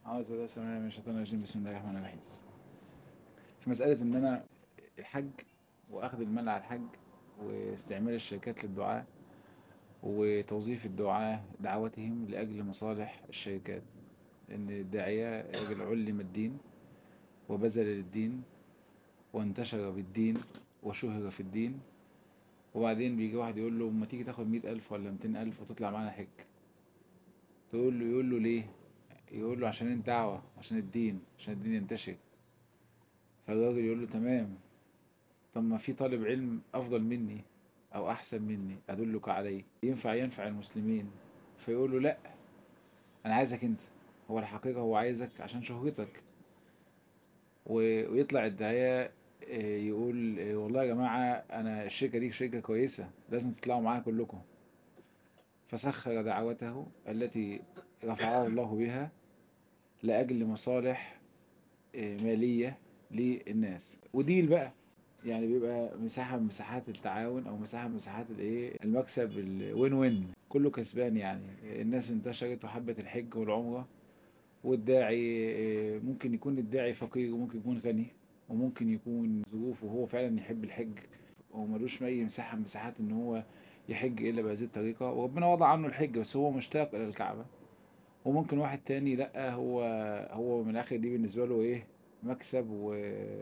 أعوذ بالله السميع العليم من الشيطان الرجيم بسم الله الرحمن الرحيم في مسألة إن أنا الحج وأخذ المال على الحج واستعمال الشركات للدعاء وتوظيف الدعاة دعوتهم لأجل مصالح الشركات إن الداعية رجل علم الدين وبذل للدين وانتشر بالدين وشهر في الدين وبعدين بيجي واحد يقول له ما تيجي تاخد مئة ألف ولا ميتين ألف وتطلع معانا حج تقول له يقول له ليه يقول له عشان الدعوة عشان الدين عشان الدين ينتشر فالراجل يقول له تمام طب ما في طالب علم أفضل مني أو أحسن مني أدلك عليه ينفع ينفع المسلمين فيقول له لأ أنا عايزك أنت هو الحقيقة هو عايزك عشان شهرتك و- ويطلع الداعية آه، يقول آه، والله يا جماعة أنا الشركة دي شركة كويسة لازم تطلعوا معاها كلكم فسخر دعوته التي رفعه الله بها لأجل مصالح آه، مالية للناس وديل بقى يعني بيبقى مساحة من مساحات التعاون أو مساحة من مساحات الإيه المكسب الوين وين كله كسبان يعني الناس انتشرت وحبت الحج والعمرة والداعي آه، ممكن يكون الداعي فقير وممكن يكون غني وممكن يكون ظروفه وهو فعلا يحب الحج وملوش أي مساحة من مساحات إن هو يحج إلا بهذه الطريقة وربنا وضع عنه الحج بس هو مشتاق إلى الكعبة وممكن واحد تاني لأ هو هو من الآخر دي بالنسبة له إيه مكسب و...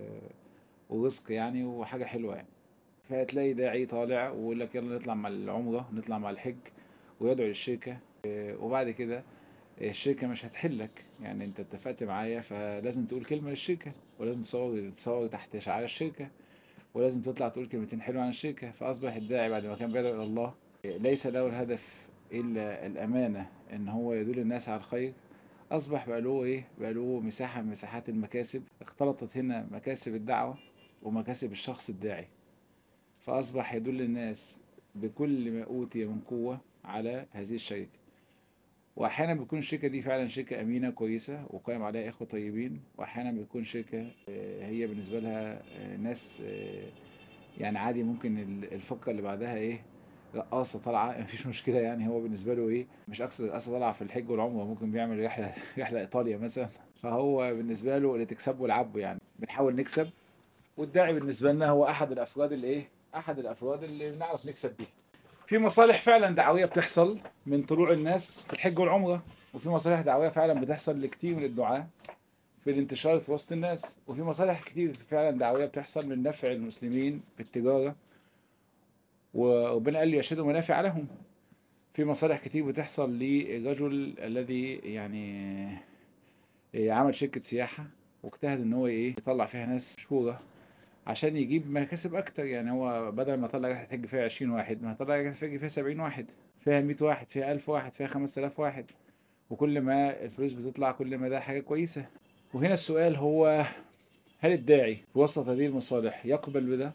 ورزق يعني وحاجة حلوة يعني فهتلاقي داعي طالع ويقول لك يلا نطلع مع العمرة نطلع مع الحج ويدعو للشركة آه، وبعد كده الشركة مش هتحلك يعني انت اتفقت معايا فلازم تقول كلمة للشركة ولازم تصور تصور تحت شعار الشركة ولازم تطلع تقول كلمتين حلوة عن الشركة فأصبح الداعي بعد ما كان بيدعو إلى الله ليس له الهدف إلا الأمانة إن هو يدل الناس على الخير أصبح بقى له إيه؟ بقى له مساحة من مساحات المكاسب اختلطت هنا مكاسب الدعوة ومكاسب الشخص الداعي فأصبح يدل الناس بكل ما أوتي من قوة على هذه الشركة وأحيانا بتكون الشركة دي فعلا شركة أمينة كويسة وقائم عليها إخوة طيبين وأحيانا بتكون شركة آه، هي بالنسبة لها آه، ناس آه، يعني عادي ممكن ال- الفقرة اللي بعدها إيه رقاصة طالعة مفيش مشكلة يعني هو بالنسبة له إيه مش أقصد رقاصة طالعة في الحج والعمرة ممكن بيعمل رحلة رحلة إيطاليا مثلا فهو بالنسبة له اللي تكسبه العبه يعني بنحاول نكسب والداعي بالنسبة لنا هو أحد الأفراد اللي إيه أحد الأفراد اللي بنعرف نكسب بيها في مصالح فعلا دعوية بتحصل من طلوع الناس في الحج والعمرة وفي مصالح دعوية فعلا بتحصل لكتير من الدعاة في الانتشار في وسط الناس وفي مصالح كتير فعلا دعوية بتحصل من نفع المسلمين بالتجارة وربنا قال لي يشهدوا منافع لهم في مصالح كتير بتحصل للرجل الذي يعني عمل شركة سياحة واجتهد ان هو ايه يطلع فيها ناس مشهورة عشان يجيب مكاسب اكتر يعني هو بدل ما يطلع رحلة حج فيها 20 واحد ما يطلع رحلة حج فيها 70 واحد فيها 100 واحد فيها 1000 واحد فيها 5000 واحد وكل ما الفلوس بتطلع كل ما ده حاجة كويسة وهنا السؤال هو هل الداعي في وسط هذه المصالح يقبل بده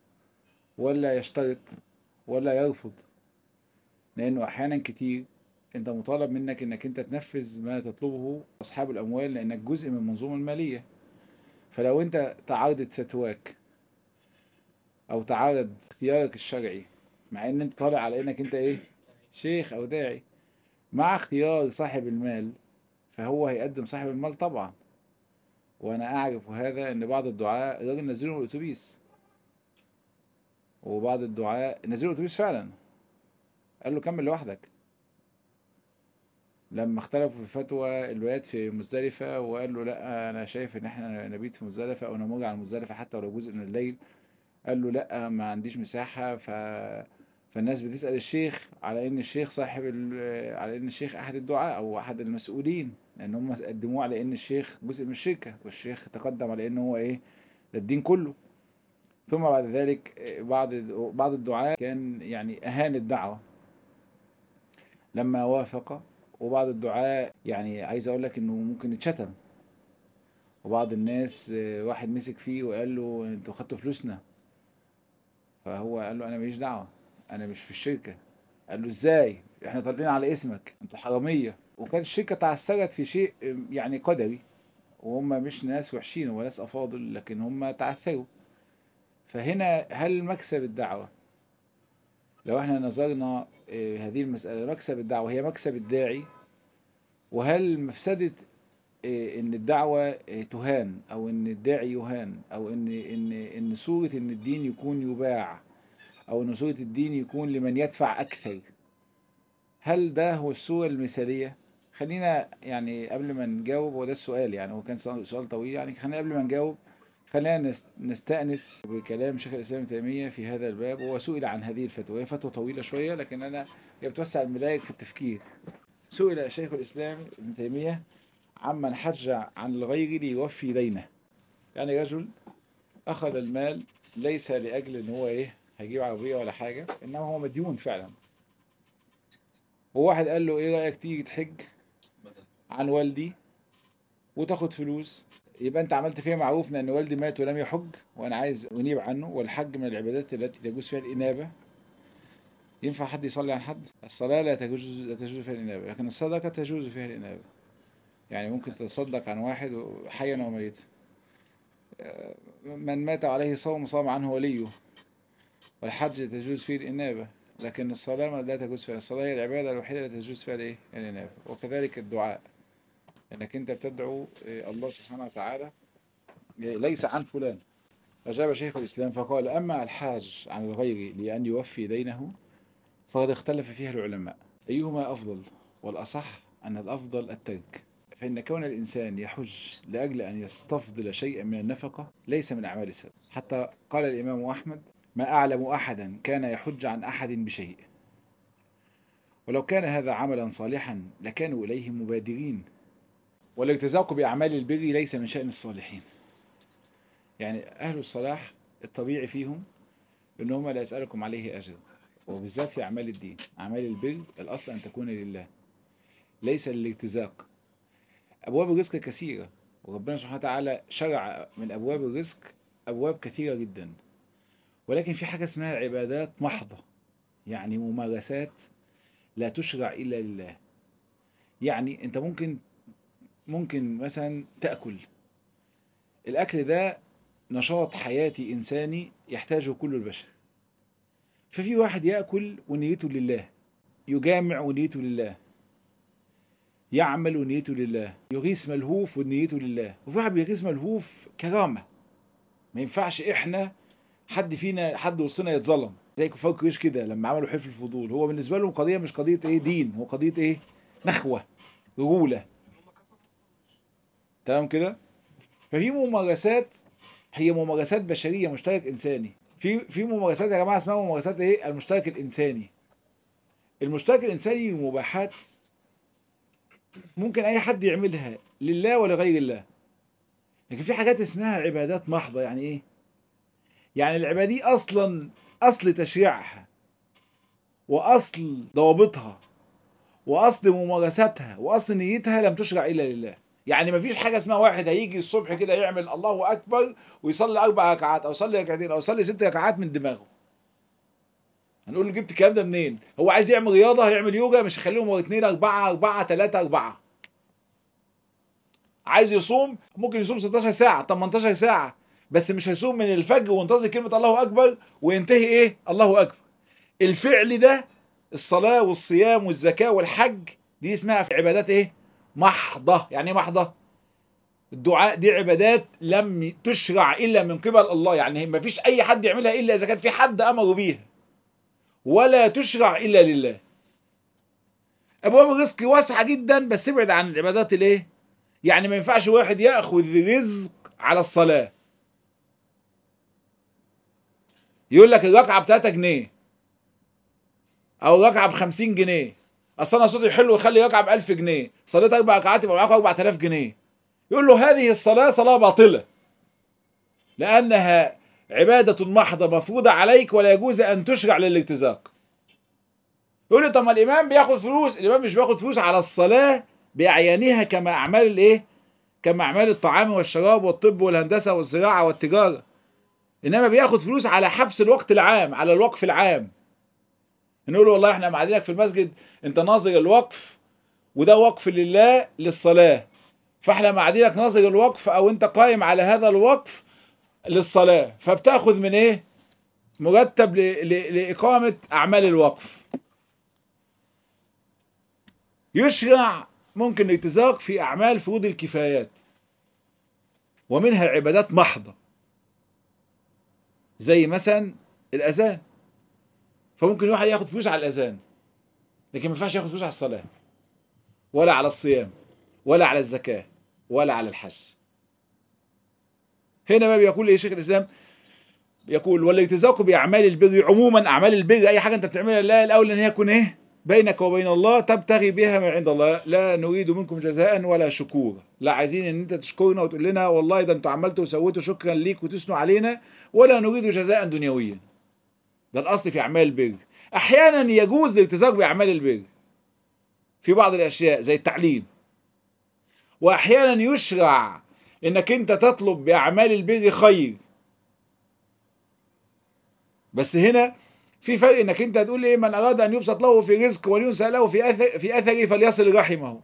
ولا يشترط ولا يرفض لانه احيانا كتير انت مطالب منك انك انت تنفذ ما تطلبه اصحاب الاموال لانك جزء من المنظومة المالية فلو انت تعارضت فتواك او تعارض اختيارك الشرعي مع ان انت طالع على انك انت ايه شيخ او داعي مع اختيار صاحب المال فهو هيقدم صاحب المال طبعا وانا اعرف هذا ان بعض الدعاء الراجل نزله من الاتوبيس وبعض الدعاء نزله الاتوبيس فعلا قال له كمل لوحدك لما اختلفوا في فتوى البيات في مزدلفة وقال له لا انا شايف ان احنا نبيت في مزدلفة او نمر على مزدلفة حتى ولو جزء من الليل قال له لا ما عنديش مساحة ف... فالناس بتسأل الشيخ على ان الشيخ صاحب ال... على ان الشيخ احد الدعاء او احد المسؤولين لان هم قدموه على ان الشيخ جزء من الشركة والشيخ تقدم على ان هو ايه ده الدين كله ثم بعد ذلك بعض بعض الدعاء كان يعني اهان الدعوة لما وافق وبعض الدعاء يعني عايز اقول لك انه ممكن يتشتم وبعض الناس آه، واحد مسك فيه وقال له انتوا خدتوا فلوسنا فهو قال له انا ماليش دعوه انا مش في الشركه قال له ازاي احنا طالبين على اسمك انتوا حراميه وكانت الشركه تعثرت في شيء آه، يعني قدري وهم مش ناس وحشين ولا ناس افاضل لكن هم تعثروا فهنا هل مكسب الدعوه لو احنا نظرنا آه، هذه المسألة مكسب الدعوة هي مكسب الداعي وهل مفسدة إيه، ان الدعوه إيه، تهان او ان الداعي يهان او ان ان ان صوره ان الدين يكون يباع او ان صوره الدين يكون لمن يدفع اكثر هل ده هو الصوره المثاليه خلينا يعني قبل ما نجاوب هو ده السؤال يعني هو كان سؤال سؤال طويل يعني خلينا قبل ما نجاوب خلينا نس- نستأنس بكلام شيخ الإسلام ابن تيمية في هذا الباب هو سئل عن هذه الفتوى هي فتوى طويلة شوية لكن أنا هي بتوسع المدارك في التفكير سئل شيخ الإسلام ابن تيمية عمن حج عن الغير ليوفي دينه يعني رجل أخذ المال ليس لأجل إن هو إيه هيجيب عربية ولا حاجة إنما هو مديون فعلا وواحد قال له إيه رأيك تيجي تحج عن والدي وتاخد فلوس يبقى انت عملت فيها معروفنا ان والدي مات ولم يحج وانا عايز انيب عنه والحج من العبادات التي تجوز فيها الانابه ينفع حد يصلي عن حد الصلاه لا تجوز لا تجوز فيها الانابه لكن الصدقه تجوز فيها الانابه يعني ممكن تتصدق عن واحد حيا وميتا آه، من مات عليه صوم صام عنه وليه والحج تجوز فيه الانابه لكن الصلاه ما لا تجوز فيها الصلاه هي العباده الوحيده التي تجوز فيها الايه الانابه وكذلك الدعاء انك انت بتدعو آه، الله سبحانه وتعالى ليس عن فلان أجاب شيخ الإسلام فقال أما الحاج عن الغير لأن يوفي دينه فقد اختلف فيها العلماء أيهما أفضل والأصح أن الأفضل الترك فإن كون الإنسان يحج لأجل أن يستفضل شيئا من النفقة ليس من أعمال السلف حتى قال الإمام أحمد ما أعلم أحدا كان يحج عن أحد بشيء ولو كان هذا عملا صالحا لكانوا إليه مبادرين والارتزاق بأعمال البر ليس من شأن الصالحين يعني أهل الصلاح الطبيعي فيهم إن هم لا يسألكم عليه أجر وبالذات في أعمال الدين أعمال البر الأصل أن تكون لله ليس للارتزاق أبواب الرزق كثيرة وربنا سبحانه وتعالى شرع من أبواب الرزق أبواب كثيرة جدا ولكن في حاجة اسمها عبادات محضة يعني ممارسات لا تشرع إلا لله يعني أنت ممكن ممكن مثلا تأكل الأكل ده نشاط حياتي إنساني يحتاجه كل البشر ففي واحد يأكل ونيته لله يجامع ونيته لله يعمل ونيته لله يغيث ملهوف ونيته لله وفي واحد بيغيث ملهوف كرامة ما ينفعش احنا حد فينا حد وسطنا يتظلم زي كفار قريش كده لما عملوا حلف الفضول هو بالنسبة لهم قضية مش قضية ايه دين هو قضية ايه نخوة رجولة تمام كده ففي ممارسات هي ممارسات بشريه مشترك انساني في في ممارسات يا جماعه اسمها ممارسات ايه المشترك الانساني المشترك الانساني المباحات ممكن اي حد يعملها لله ولغير الله لكن في حاجات اسمها عبادات محضه يعني ايه يعني العباده دي اصلا اصل تشريعها واصل ضوابطها واصل ممارساتها واصل نيتها لم تشرع الا لله يعني مفيش حاجه اسمها واحد هيجي الصبح كده يعمل الله اكبر ويصلي اربع ركعات او يصلي ركعتين او يصلي ست ركعات من دماغه هنقول له جبت الكلام ده منين هو عايز يعمل رياضه هيعمل يوجا مش هيخليهم اثنين اربعه اربعه ثلاثه اربعه عايز يصوم ممكن يصوم 16 ساعه 18 ساعه بس مش هيصوم من الفجر وينتظر كلمه الله اكبر وينتهي ايه الله اكبر الفعل ده الصلاه والصيام والزكاه والحج دي اسمها عبادات ايه محضة يعني ايه محضة الدعاء دي عبادات لم تشرع إلا من قبل الله يعني ما فيش أي حد يعملها إلا إذا كان في حد أمره بيها ولا تشرع إلا لله أبواب الرزق واسعة جدا بس ابعد عن العبادات الإيه يعني ما ينفعش واحد يأخذ رزق على الصلاة يقول لك الركعة ب 3 جنيه أو الركعة ب 50 جنيه اصل انا صوتي حلو يخلي ركعه ب 1000 جنيه صليت اربع ركعات يبقى معاك 4000 جنيه يقول له هذه الصلاه صلاه باطله لانها عباده محضه مفروضه عليك ولا يجوز ان تشرع للارتزاق يقول لي طب ما الامام بياخد فلوس الامام مش بياخد فلوس على الصلاه باعيانها كما اعمال الايه كما اعمال الطعام والشراب والطب والهندسه والزراعه والتجاره انما بياخد فلوس على حبس الوقت العام على الوقف العام نقول والله احنا معادينك في المسجد انت ناظر الوقف وده وقف لله للصلاة فاحنا معادينك ناظر الوقف او انت قائم على هذا الوقف للصلاة فبتاخذ من ايه مرتب ل... ل... لإقامة أعمال الوقف يشرع ممكن الاتزاق في أعمال فروض الكفايات ومنها عبادات محضة زي مثلا الأذان فممكن واحد ياخد فلوس على الأذان لكن ما ينفعش ياخد فلوس على الصلاة ولا على الصيام ولا على الزكاة ولا على الحج هنا ما بيقول ايه شيخ الاسلام يقول والالتزاق باعمال البر عموما اعمال البر اي حاجه انت بتعملها لا الاولى ان هي تكون ايه بينك وبين الله تبتغي بها ما عند الله لا نريد منكم جزاء ولا شكورا لا عايزين ان انت تشكرنا وتقول لنا والله ده انتوا عملتوا وسويتوا شكرا ليك وتثنوا علينا ولا نريد جزاء دنيويا ده الاصل في اعمال البر احيانا يجوز الالتزاق باعمال البر في بعض الاشياء زي التعليم واحيانا يشرع انك انت تطلب باعمال البر خير بس هنا في فرق انك انت تقول ايه من اراد ان يبسط له في رزق ولينسى له في اثر في اثره فليصل رحمه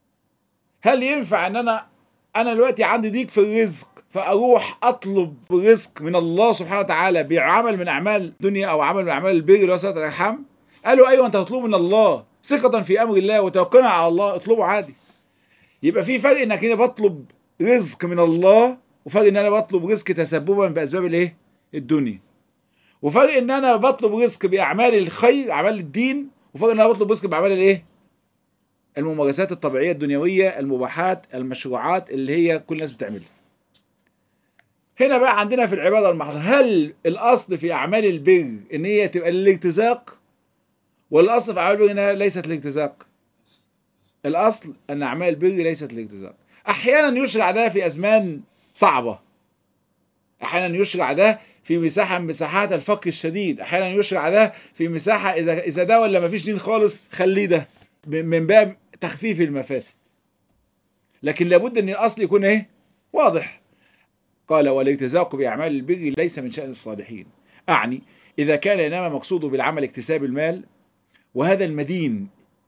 هل ينفع ان انا انا دلوقتي عندي ضيق في الرزق فاروح اطلب رزق من الله سبحانه وتعالى بعمل من اعمال الدنيا او عمل من اعمال البر اللي هو صله الارحام قالوا ايوه انت هتطلبه من الله ثقة في امر الله وتوكلا على الله اطلبه عادي يبقى في فرق انك انا بطلب رزق من الله وفرق ان انا بطلب رزق تسببا باسباب الايه الدنيا وفرق ان انا بطلب رزق باعمال الخير اعمال الدين وفرق ان انا بطلب رزق باعمال الايه الممارسات الطبيعيه الدنيويه المباحات المشروعات اللي هي كل الناس بتعملها هنا بقى عندنا في العباده المحضه هل الاصل في اعمال البر ان هي تبقى للارتزاق ولا الاصل في اعمال البر انها ليست للارتزاق الاصل ان اعمال البر ليست للارتزاق احيانا يشرع ده في ازمان صعبه احيانا يشرع ده في مساحه من مساحات الفقر الشديد احيانا يشرع ده في مساحه اذا اذا ده ولا ما فيش دين خالص خليه ده من باب تخفيف المفاسد لكن لابد ان الاصل يكون ايه واضح قال والارتزاق باعمال البر ليس من شان الصالحين اعني اذا كان انما مقصوده بالعمل اكتساب المال وهذا المدين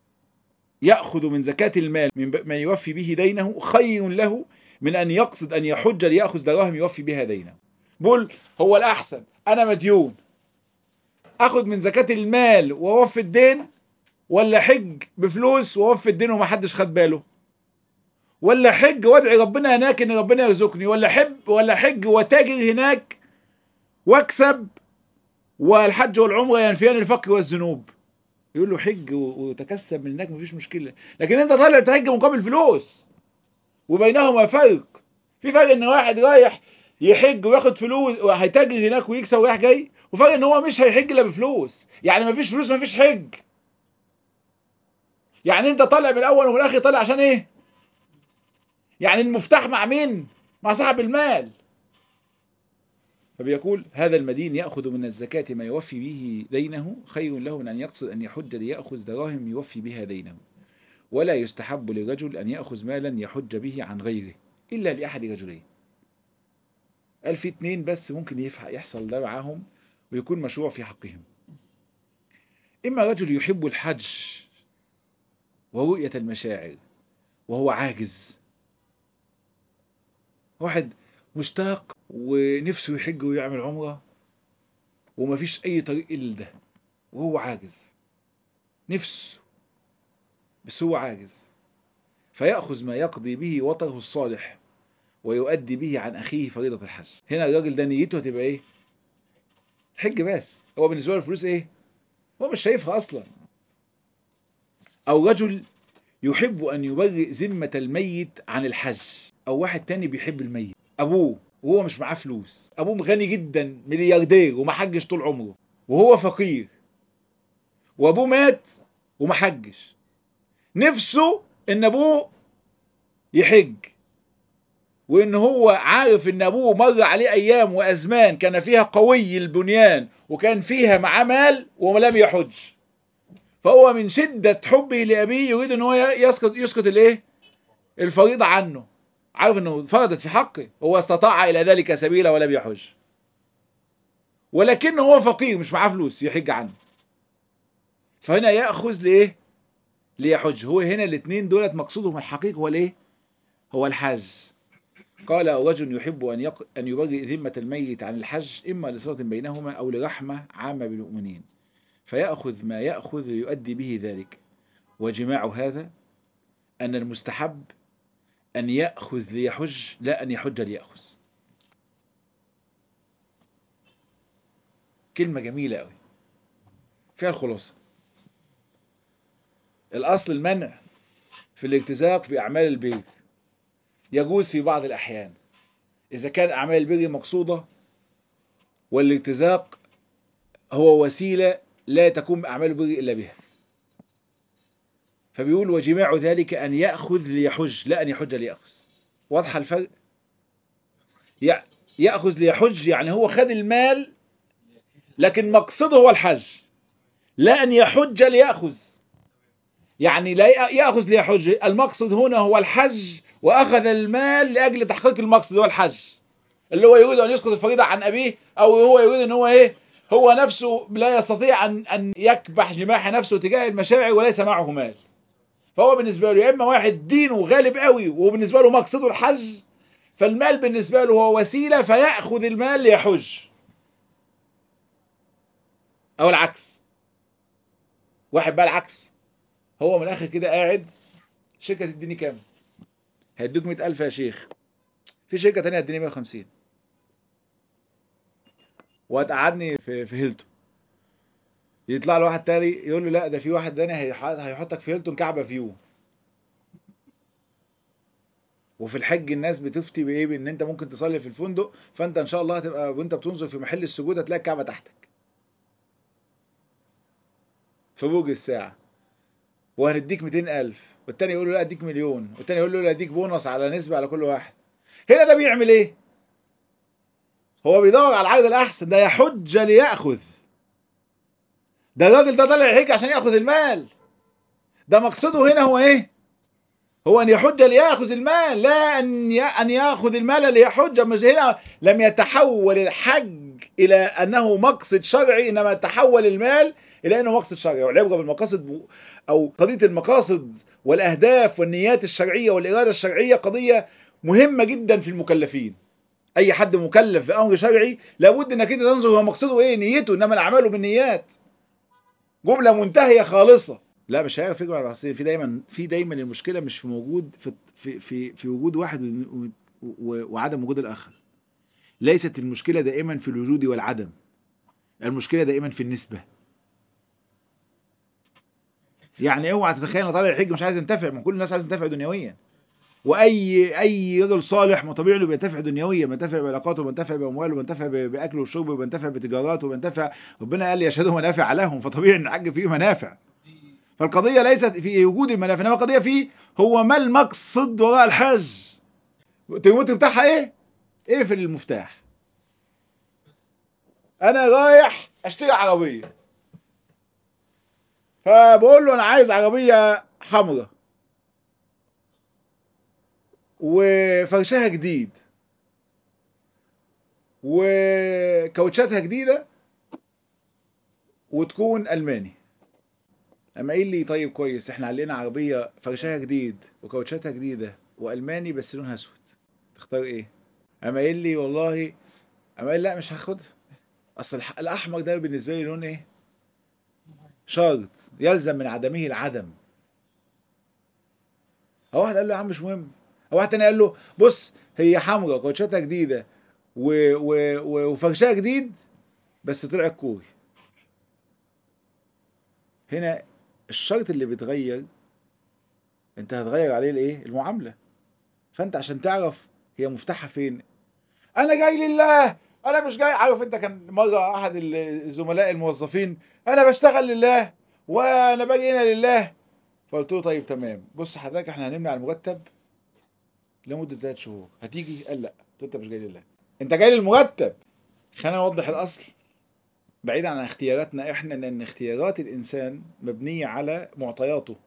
ياخذ من زكاه المال من من يوفي به دينه خير له من ان يقصد ان يحج لياخذ دراهم يوفي بها دينه بقول هو الاحسن انا مديون اخذ من زكاه المال واوفي الدين ولا حج بفلوس واوفي الدين ومحدش خد باله ولا حج وادعي ربنا هناك ان ربنا يرزقني ولا حب ولا حج وتاجر هناك واكسب والحج والعمره ينفيان الفقر والذنوب يقول له حج وتكسب من هناك مفيش مشكله لكن انت طالع تحج مقابل فلوس وبينهما فرق في فرق ان واحد رايح يحج وياخد فلوس وهيتاجر هناك ويكسب ورايح جاي وفرق ان هو مش هيحج الا بفلوس يعني مفيش فلوس مفيش حج يعني انت طالع من الاول ومن الاخر طالع عشان ايه يعني المفتاح مع مين مع صاحب المال فبيقول هذا المدين يأخذ من الزكاة ما يوفي به دينه خير له من أن يقصد أن يحج ليأخذ دراهم يوفي بها دينه ولا يستحب لرجل أن يأخذ مالا يحج به عن غيره إلا لأحد رجلين قال في اتنين بس ممكن يحصل ده معاهم ويكون مشروع في حقهم إما رجل يحب الحج ورؤية المشاعر وهو عاجز واحد مشتاق ونفسه يحج ويعمل عمرة ومفيش أي طريق إلا ده وهو عاجز نفسه بس هو عاجز فيأخذ ما يقضي به وطره الصالح ويؤدي به عن أخيه فريضة الحج هنا الراجل ده نيته هتبقى إيه؟ حج بس هو بالنسبة له الفلوس إيه؟ هو مش شايفها أصلا أو رجل يحب أن يبرئ ذمة الميت عن الحج أو واحد تاني بيحب الميت أبوه وهو مش معاه فلوس أبوه غني جدا ملياردير وما حجش طول عمره وهو فقير وأبوه مات وما حجش نفسه إن أبوه يحج وإن هو عارف إن أبوه مر عليه أيام وأزمان كان فيها قوي البنيان وكان فيها معاه مال ولم يحج فهو من شدة حبه لأبيه يريد ان هو يسقط يسقط الايه؟ الفريضة عنه عارف انه فرضت في حقه هو استطاع الى ذلك سبيلا ولم يحج ولكنه هو فقير مش معاه فلوس يحج عنه فهنا ياخذ لايه؟ ليحج هو هنا الاثنين دولت مقصودهم الحقيقي هو الايه؟ هو الحج قال رجل يحب ان يق... ان يبرئ ذمه الميت عن الحج اما لصله بينهما او لرحمه عامه بالمؤمنين فيأخذ ما يأخذ يؤدي به ذلك وجماع هذا أن المستحب أن يأخذ ليحج لا أن يحج ليأخذ كلمة جميلة أوي فيها الخلاصة الأصل المنع في الالتزاق بأعمال البر يجوز في بعض الأحيان إذا كان أعمال البر مقصودة والالتزاق هو وسيلة لا تكون أعمال البر إلا بها فبيقول وجماع ذلك أن يأخذ ليحج لا أن يحج ليأخذ واضحة الفرق يع- يأخذ ليحج يعني هو خد المال لكن مقصده هو الحج لا أن يحج ليأخذ يعني لا يأ- يأخذ ليحج المقصد هنا هو الحج وأخذ المال لأجل تحقيق المقصد هو الحج اللي هو يريد أن يسقط الفريضة عن أبيه أو هو يريد أن هو إيه هو نفسه لا يستطيع أن أن يكبح جماح نفسه تجاه المشاعر وليس معه مال فهو بالنسبة له يا إما واحد دينه غالب قوي وبالنسبة له مقصده الحج فالمال بالنسبة له هو وسيلة فيأخذ المال ليحج أو العكس واحد بقى العكس هو من الآخر كده قاعد شركة تديني كام؟ هيدوك 100000 يا شيخ في شركة تانية هتديني 150 وهتقعدني في في هيلتون يطلع له واحد تاني يقول له لا ده في واحد تاني هيح- هيحطك في هيلتون كعبة فيو وفي الحج الناس بتفتي بايه بان انت ممكن تصلي في الفندق فانت ان شاء الله هتبقى وانت بتنظر في محل السجود هتلاقي الكعبه تحتك في بوج الساعه وهنديك 200000 والتاني يقول له لا اديك مليون والتاني يقول له لا اديك بونص على نسبه على كل واحد هنا ده بيعمل ايه هو بيدور على العائد الاحسن ده يحج ليأخذ ده الراجل ده طالع يحج عشان ياخذ المال ده مقصده هنا هو ايه هو ان يحج ليأخذ المال لا ان ي... ان ياخذ المال ليحج مش هنا لم يتحول الحج الى انه مقصد شرعي انما تحول المال الى انه مقصد شرعي والعبره بالمقاصد ب- او قضيه المقاصد والاهداف والنيات الشرعيه والاراده الشرعيه قضيه مهمه جدا في المكلفين اي حد مكلف بامر شرعي لابد انك انت تنظر هو مقصده ايه نيته انما الاعمال بالنيات جمله منتهيه خالصه لا مش هيعرف يجمع العصير في دايما في دايما المشكله مش في موجود في في في, في وجود واحد و- و- وعدم وجود الاخر ليست المشكله دائما في الوجود والعدم المشكله دائما في النسبه يعني اوعى تتخيل ان طالع الحج مش عايز ينتفع ما كل الناس عايز تنتفع دنيويا واي اي رجل صالح ما طبيعي انه بينتفع دنيويا بينتفع بعلاقاته بينتفع بامواله بينتفع ب- باكله وشربه بينتفع بتجاراته بينتفع ربنا قال يشهدوا منافع لهم فطبيعي ان الحج فيه منافع فالقضيه ليست في وجود المنافع انما القضيه في هو ما المقصد وراء الحج الترمومتر بتاعها ايه؟ ايه في المفتاح انا رايح اشتري عربيه فبقول له انا عايز عربيه حمراء وفرشها جديد وكاوتشاتها جديده وتكون الماني اما قايل لي طيب كويس احنا علينا عربيه فرشها جديد وكاوتشاتها جديده والماني بس لونها اسود تختار ايه اما قايل لي والله اما قال لا مش هاخدها اصل الح- الاحمر ده بالنسبه لي لون ايه شرط يلزم من عدمه العدم هو واحد قال له يا عم مش مهم هو واحد تاني قال له بص هي حمرا كوتشاتها جديده و... و... و... وفرشها جديد بس طلعت كوري هنا الشرط اللي بيتغير انت هتغير عليه الايه المعامله فانت عشان تعرف هي مفتاحها فين انا جاي لله انا مش جاي عارف انت كان مره احد الزملاء الموظفين انا بشتغل لله وانا باجي هنا لله فقلت له طيب تمام بص حضرتك احنا هنمنع المرتب لمده ثلاث شهور هتيجي قال لا قلت له انت مش جاي لله انت جاي للمرتب خلينا نوضح الاصل بعيدا عن اختياراتنا احنا لان اختيارات الانسان مبنيه على معطياته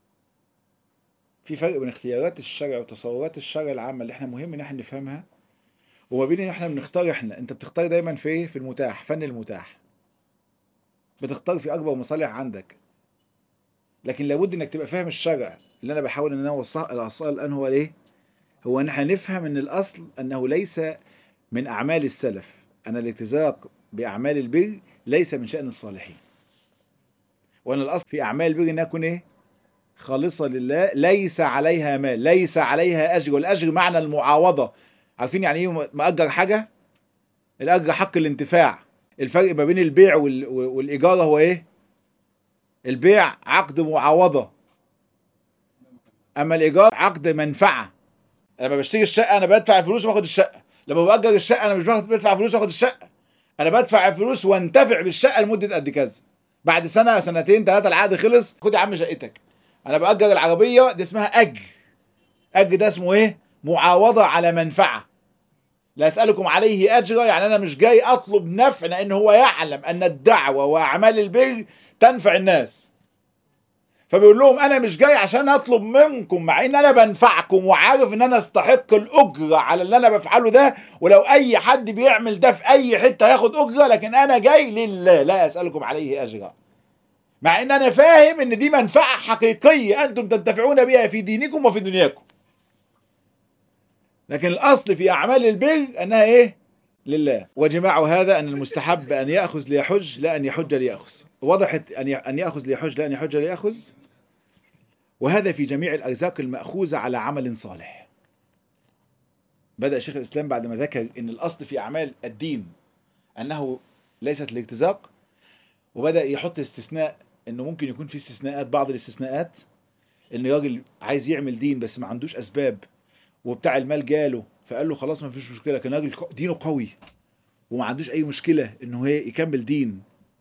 في فرق بين اختيارات الشرع وتصورات الشرع العامه اللي احنا مهم ان احنا نفهمها وما بين ان احنا بنختار احنا انت بتختار دايما في ايه في المتاح فن المتاح بتختار في اكبر مصالح عندك لكن لابد انك تبقى فاهم الشرع اللي انا بحاول ان انا اوصل الاصل الان هو الايه هو ان احنا نفهم ان الاصل انه ليس من اعمال السلف ان الالتزاق باعمال البر ليس من شان الصالحين وان الاصل في اعمال البر انها تكون ايه خالصة لله ليس عليها مال ليس عليها أجر والأجر معنى المعاوضة عارفين يعني إيه مأجر حاجة الأجر حق الانتفاع الفرق ما بين البيع وال- والإيجار هو إيه البيع عقد معاوضة أما الإيجار عقد منفعة لما بشتري الشقة أنا بدفع فلوس واخد الشقة لما بأجر الشقة أنا مش باخد- بدفع فلوس واخد الشقة أنا بدفع فلوس وانتفع بالشقة لمدة قد كذا بعد سنة سنتين ثلاثة العقد خلص خد يا عم شقتك انا باجر العربيه دي اسمها اجر اجر ده اسمه ايه معاوضه على منفعه لا اسالكم عليه اجرا يعني انا مش جاي اطلب نفع لان هو يعلم ان الدعوه واعمال البر تنفع الناس فبيقول لهم انا مش جاي عشان اطلب منكم مع ان انا بنفعكم وعارف ان انا استحق الاجره على اللي انا بفعله ده ولو اي حد بيعمل ده في اي حته هياخد اجره لكن انا جاي لله لا اسالكم عليه اجرا مع ان انا فاهم ان دي منفعه حقيقيه انتم تنتفعون بها في دينكم وفي دنياكم لكن الاصل في اعمال البر انها ايه لله وجماع هذا ان المستحب ان ياخذ ليحج لا ان يحج لياخذ وضحت ان ي- ان ياخذ ليحج لا ان يحج لياخذ وهذا في جميع الارزاق الماخوذه على عمل صالح بدا شيخ الاسلام بعد ما ذكر ان الاصل في اعمال الدين انه ليست الارتزاق وبدا يحط استثناء انه ممكن يكون في استثناءات بعض الاستثناءات ان راجل عايز يعمل دين بس ما عندوش اسباب وبتاع المال جاله فقال له خلاص ما فيش مشكله لكن راجل ق- دينه قوي وما عندوش اي مشكله انه هي يكمل دين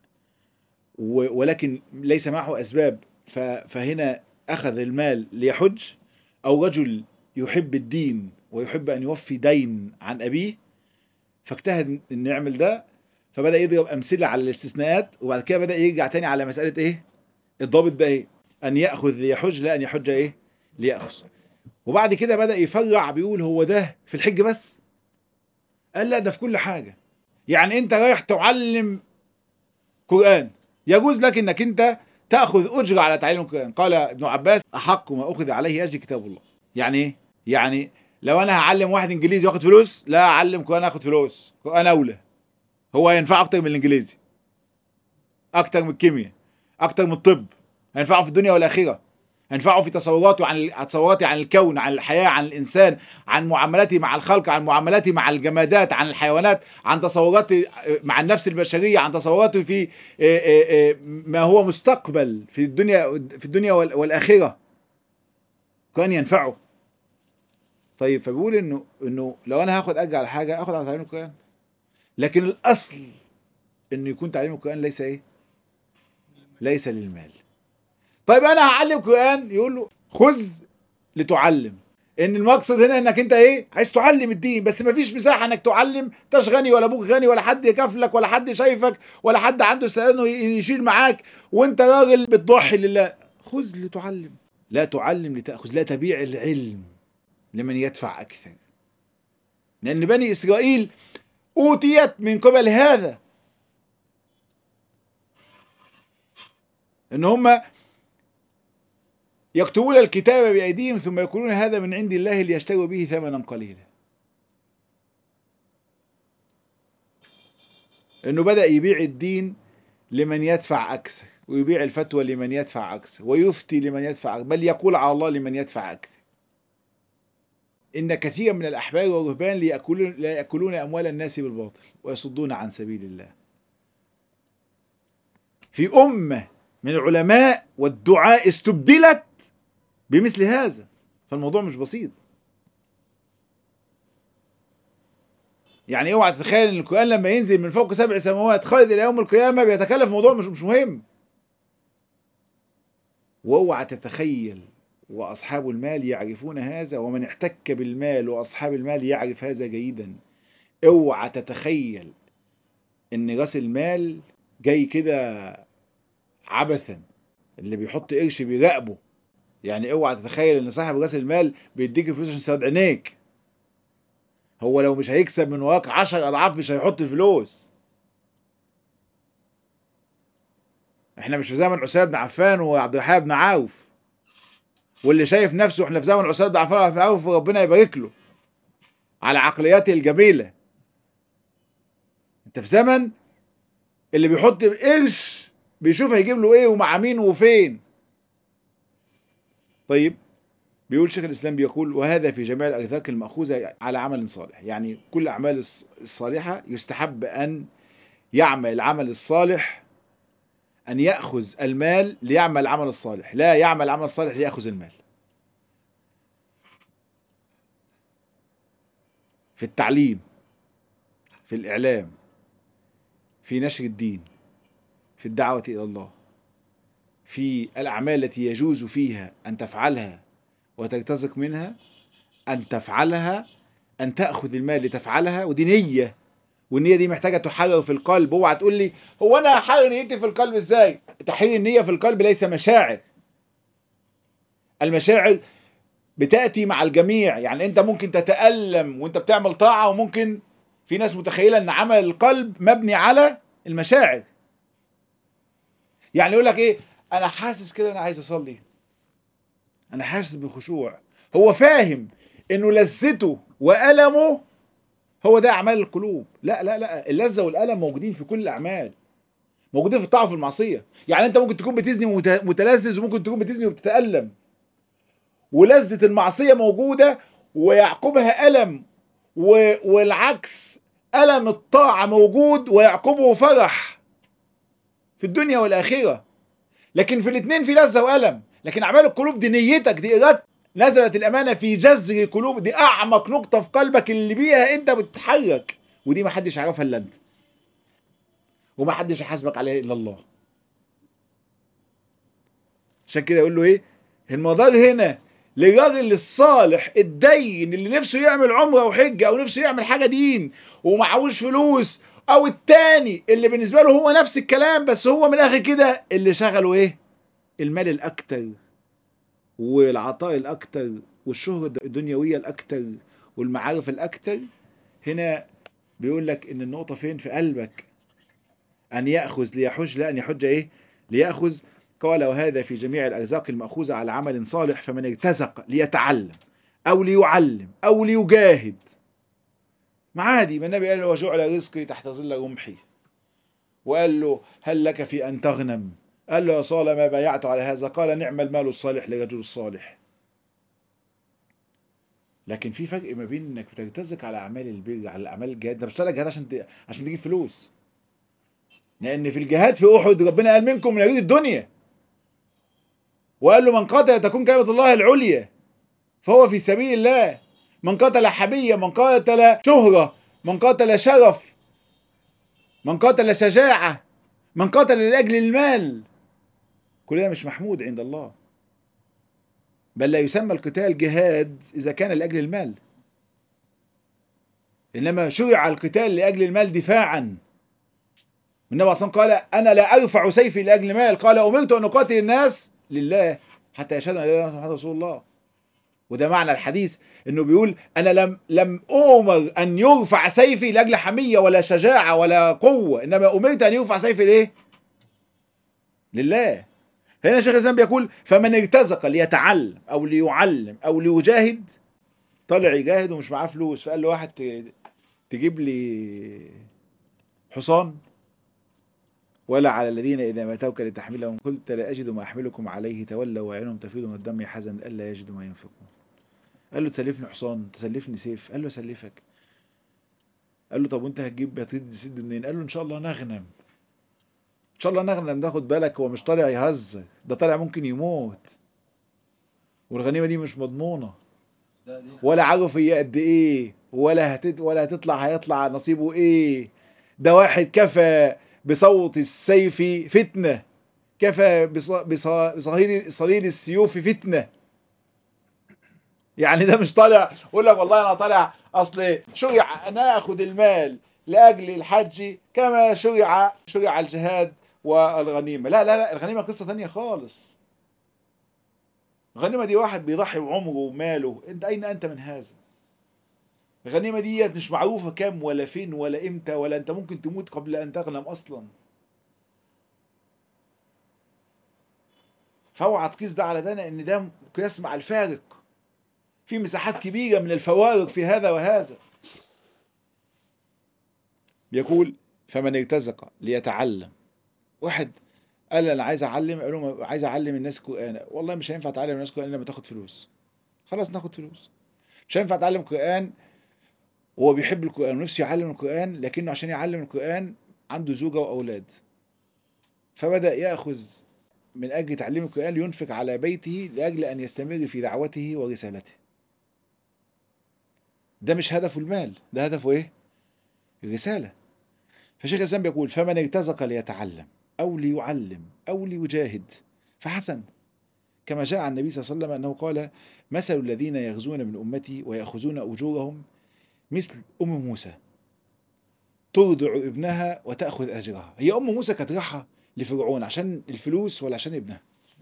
و- ولكن ليس معه اسباب ف- فهنا اخذ المال ليحج او رجل يحب الدين ويحب ان يوفي دين عن ابيه فاجتهد ان يعمل ده فبدا يضرب امثله على الاستثناءات وبعد كده بدا يرجع تاني على مساله ايه الضابط ده ايه ان ياخذ ليحج لا ان يحج ايه لياخذ وبعد كده بدا يفرع بيقول هو ده في الحج بس قال لا ده في كل حاجه يعني انت رايح تعلم قران يجوز لك انك انت تاخذ اجره على تعليم القران قال ابن عباس احق ما اخذ عليه اجر كتاب الله يعني ايه يعني لو انا هعلم واحد انجليزي واخد فلوس لا اعلم قران اخد فلوس قران اولى هو هينفعه اكتر من الانجليزي اكتر من الكيمياء اكتر من الطب هينفعه في الدنيا والاخره هينفعه في تصوراته عن عن تصوراتي عن الكون عن الحياه عن الانسان عن معاملاتي مع الخلق عن معاملاتي مع الجمادات عن الحيوانات عن تصوراتي مع النفس البشريه عن تصوراتي في آه، آه، آه، ما هو مستقبل في الدنيا في الدنيا وال- والاخره كان ينفعه طيب فبيقول انه انه لو انا هاخد اجر على حاجه اخد على تعليم القران لكن الاصل انه يكون تعليم القران ليس ايه ليس للمال طيب انا هعلم قران يقول له خذ لتعلم ان المقصد هنا انك انت ايه عايز تعلم الدين بس مفيش مساحه انك تعلم انتش غني ولا ابوك غني ولا حد يكفلك ولا حد شايفك ولا حد عنده استعداد انه يشيل معاك وانت راجل بتضحي لله خذ لتعلم لا تعلم لتاخذ لا تبيع العلم لمن يدفع اكثر لان بني اسرائيل اوتيت من قبل هذا ان هم يكتبون الكتاب بأيديهم ثم يقولون هذا من عند الله ليشتروا به ثمنا قليلا انه بدأ يبيع الدين لمن يدفع أكثر ويبيع الفتوى لمن يدفع أكثر ويفتي لمن يدفع أكثر بل يقول على الله لمن يدفع أكثر إن كثيرا من الأحبار والرهبان ليأكلون, لا يأكلون أموال الناس بالباطل ويصدون عن سبيل الله في أمة من العلماء والدعاء استبدلت بمثل هذا فالموضوع مش بسيط يعني اوعى تتخيل ان القران لما ينزل من فوق سبع سماوات خالد الى يوم القيامه بيتكلف موضوع مش مش مهم واوعى تتخيل واصحاب المال يعرفون هذا ومن احتك بالمال واصحاب المال يعرف هذا جيدا اوعى تتخيل ان راس المال جاي كده عبثا اللي بيحط قرش بيراقبه يعني اوعى تتخيل ان صاحب راس المال بيديك فلوس عشان يساعد عينيك هو لو مش هيكسب من وراك 10 اضعاف مش هيحط الفلوس احنا مش في زمن عثمان بن عفان وعبد الرحمن بن عوف واللي شايف نفسه احنا في زمن عثمان بن عفان وعبد عوف ربنا يبارك له على عقلياته الجميله انت في زمن اللي بيحط قرش بيشوف هيجيب له ايه ومع مين وفين طيب بيقول شيخ الاسلام بيقول وهذا في جميع الارزاق الماخوذه على عمل صالح يعني كل الاعمال الص- الصالحه يستحب ان يعمل العمل الصالح ان ياخذ المال ليعمل العمل الصالح لا يعمل العمل الصالح لياخذ المال في التعليم في الاعلام في نشر الدين في الدعوه الى الله في الاعمال التي يجوز فيها ان تفعلها وترتزق منها ان تفعلها ان تاخذ المال لتفعلها ودي نيه والنيه دي محتاجه تحرر في القلب اوعى تقول لي هو انا هحرر نيتي في القلب ازاي تحرير النيه في القلب ليس مشاعر المشاعر بتاتي مع الجميع يعني انت ممكن تتالم وانت بتعمل طاعه وممكن في ناس متخيله ان عمل القلب مبني على المشاعر يعني يقول لك ايه انا حاسس كده انا عايز اصلي انا حاسس بخشوع هو فاهم انه لذته والمه هو ده اعمال القلوب لا لا لا اللذه والالم موجودين في كل الاعمال موجودين في الطاعه وفي المعصيه يعني انت ممكن تكون بتزني ومت- متلذذ وممكن تكون بتزني وبتتالم ولذه المعصيه موجوده ويعقبها الم و... والعكس الم الطاعه موجود ويعقبه فرح في الدنيا والاخره لكن في الاثنين في لذه والم لكن اعمال القلوب دي نيتك دي ارادتك نزلت الامانه في جذر قلوب دي اعمق نقطه في قلبك اللي بيها انت بتتحرك ودي ما حدش يعرفها الا انت وما حدش يحاسبك عليها الا الله عشان كده يقول له ايه المدار هنا للراجل الصالح الدين اللي نفسه يعمل عمره وحجه او نفسه يعمل حاجه دين ومعهوش فلوس او التاني اللي بالنسبه له هو نفس الكلام بس هو من الاخر كده اللي شغله ايه المال الاكتر والعطاء الاكتر والشهرة الدنيوية الاكتر والمعارف الاكتر هنا بيقول لك ان النقطة فين في قلبك ان يأخذ ليحج لا ان يحج ايه ليأخذ قال وهذا في جميع الارزاق المأخوذة على عمل صالح فمن ارتزق ليتعلم او ليعلم او ليجاهد ما عادي ما النبي قال له وجعل رزقي تحت ظل رمحي وقال له هل لك في ان تغنم قال له يا صالح ما بايعت على هذا قال نعم المال الصالح لرجل الصالح لكن في فرق ما بين انك بترتزق على اعمال البر على الاعمال الجهاد ده مش طالع جهاد عشان ت... عشان تجيب فلوس لان في الجهاد في احد ربنا قال منكم من يريد الدنيا وقال له من قاتل تكون كلمه الله العليا فهو في سبيل الله من قاتل حبيه من قاتل شهره من قاتل شرف من قاتل شجاعه من قاتل لاجل المال كل ده مش محمود عند الله بل لا يسمى القتال جهاد اذا كان لاجل المال انما شرع القتال لاجل المال دفاعا النبي اصلا قال انا لا ارفع سيفي لاجل مال قال امرت ان اقاتل الناس لله حتى يشهدوا ان لا اله الا الله محمد رسول الله وده معنى الحديث انه بيقول انا لم لم امر ان يرفع سيفي لاجل حميه ولا شجاعه ولا قوه انما امرت ان يرفع سيفي لايه؟ لله هنا شيخ الاسلام بيقول فمن ارتزق ليتعلم او ليعلم او ليجاهد طلع يجاهد ومش معاه فلوس فقال له واحد ت- تجيب لي حصان ولا على الذين اذا ما اتوك لتحملهم قلت لا اجد ما احملكم عليه تولوا وعينهم تفيض من الدم حزنا الا يجدوا ما ينفقون قال له تسلفني حصان تسلفني سيف قال له اسلفك قال له طب وانت هتجيب هتدي سد منين قال له ان شاء الله نغنم ان شاء الله نغنم تاخد بالك هو مش طالع يهزر ده طالع ممكن يموت والغنيمه دي مش مضمونه ده دي ولا عارف هي قد ايه ولا هتت ولا هتطلع هيطلع نصيبه ايه ده واحد كفى بصوت السيف فتنه كفى بص- بص- بصهيل صليل السيوف فتنه يعني ده مش طالع يقول لك والله انا طالع اصل شرع ان اخذ المال لاجل الحج كما شرع شرع الجهاد والغنيمه لا لا لا الغنيمه قصه تانية خالص الغنيمه دي واحد بيضحي بعمره وماله انت اين انت من هذا الغنيمه دي مش معروفه كام ولا فين ولا امتى ولا انت ممكن تموت قبل ان تغنم اصلا فاوعى تقيس ده على ده لان ده قياس مع الفارق في مساحات كبيره من الفوارق في هذا وهذا يقول فمن ارتزق ليتعلم واحد قال انا عايز اعلم قال لهم عايز اعلم الناس قران والله مش هينفع تعلم الناس قران الا لما تاخد فلوس خلاص ناخد فلوس مش هينفع تعلم قران وهو بيحب القران ونفسه يعلم القران لكنه عشان يعلم القران عنده زوجه واولاد فبدا ياخذ من اجل تعليم القران لينفق على بيته لاجل ان يستمر في دعوته ورسالته ده مش هدفه المال ده هدفه ايه الرساله فشيخ الاسلام بيقول فمن ارتزق ليتعلم او ليعلم او ليجاهد فحسن كما جاء عن النبي صلى الله عليه وسلم انه قال مثل الذين يغزون من امتي وياخذون اجورهم مثل ام موسى ترضع ابنها وتاخذ اجرها هي ام موسى كانت رايحه لفرعون عشان الفلوس ولا عشان ابنها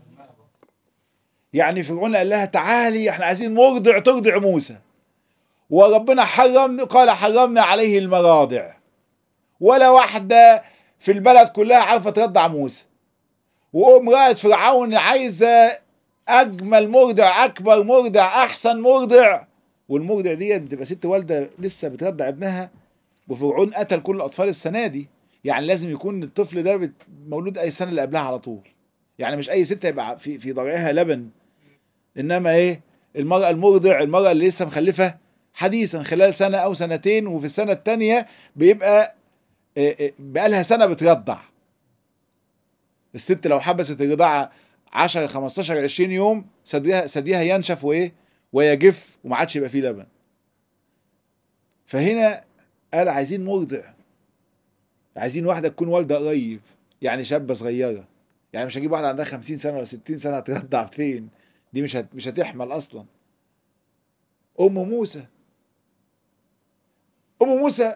يعني فرعون قال لها تعالي احنا عايزين مرضع ترضع موسى وربنا حرم قال حرمنا عليه المراضع ولا واحدة في البلد كلها عارفة ترضع موسى وامرأة فرعون عايزة أجمل مرضع أكبر مرضع أحسن مرضع والمرضع دي بتبقى ست والدة لسه بترضع ابنها وفرعون قتل كل الأطفال السنة دي يعني لازم يكون الطفل ده بت- مولود أي سنة اللي قبلها على طول يعني مش أي ست يبقى في في ضرعها لبن إنما إيه المرأة المرضع المرأة اللي لسه مخلفة حديثا خلال سنة أو سنتين وفي السنة التانية بيبقى إيه إيه بقالها سنة بترضع الست لو حبست الرضاعة 10 15 20 يوم ثديها ثديها ينشف وايه ويجف وما عادش يبقى فيه لبن فهنا قال عايزين مرضع عايزين واحدة تكون والدة قريب يعني شابة صغيرة يعني مش هجيب واحدة عندها 50 سنة ولا 60 سنة هترضع فين دي مش هت... مش هتحمل أصلا أم موسى أم موسى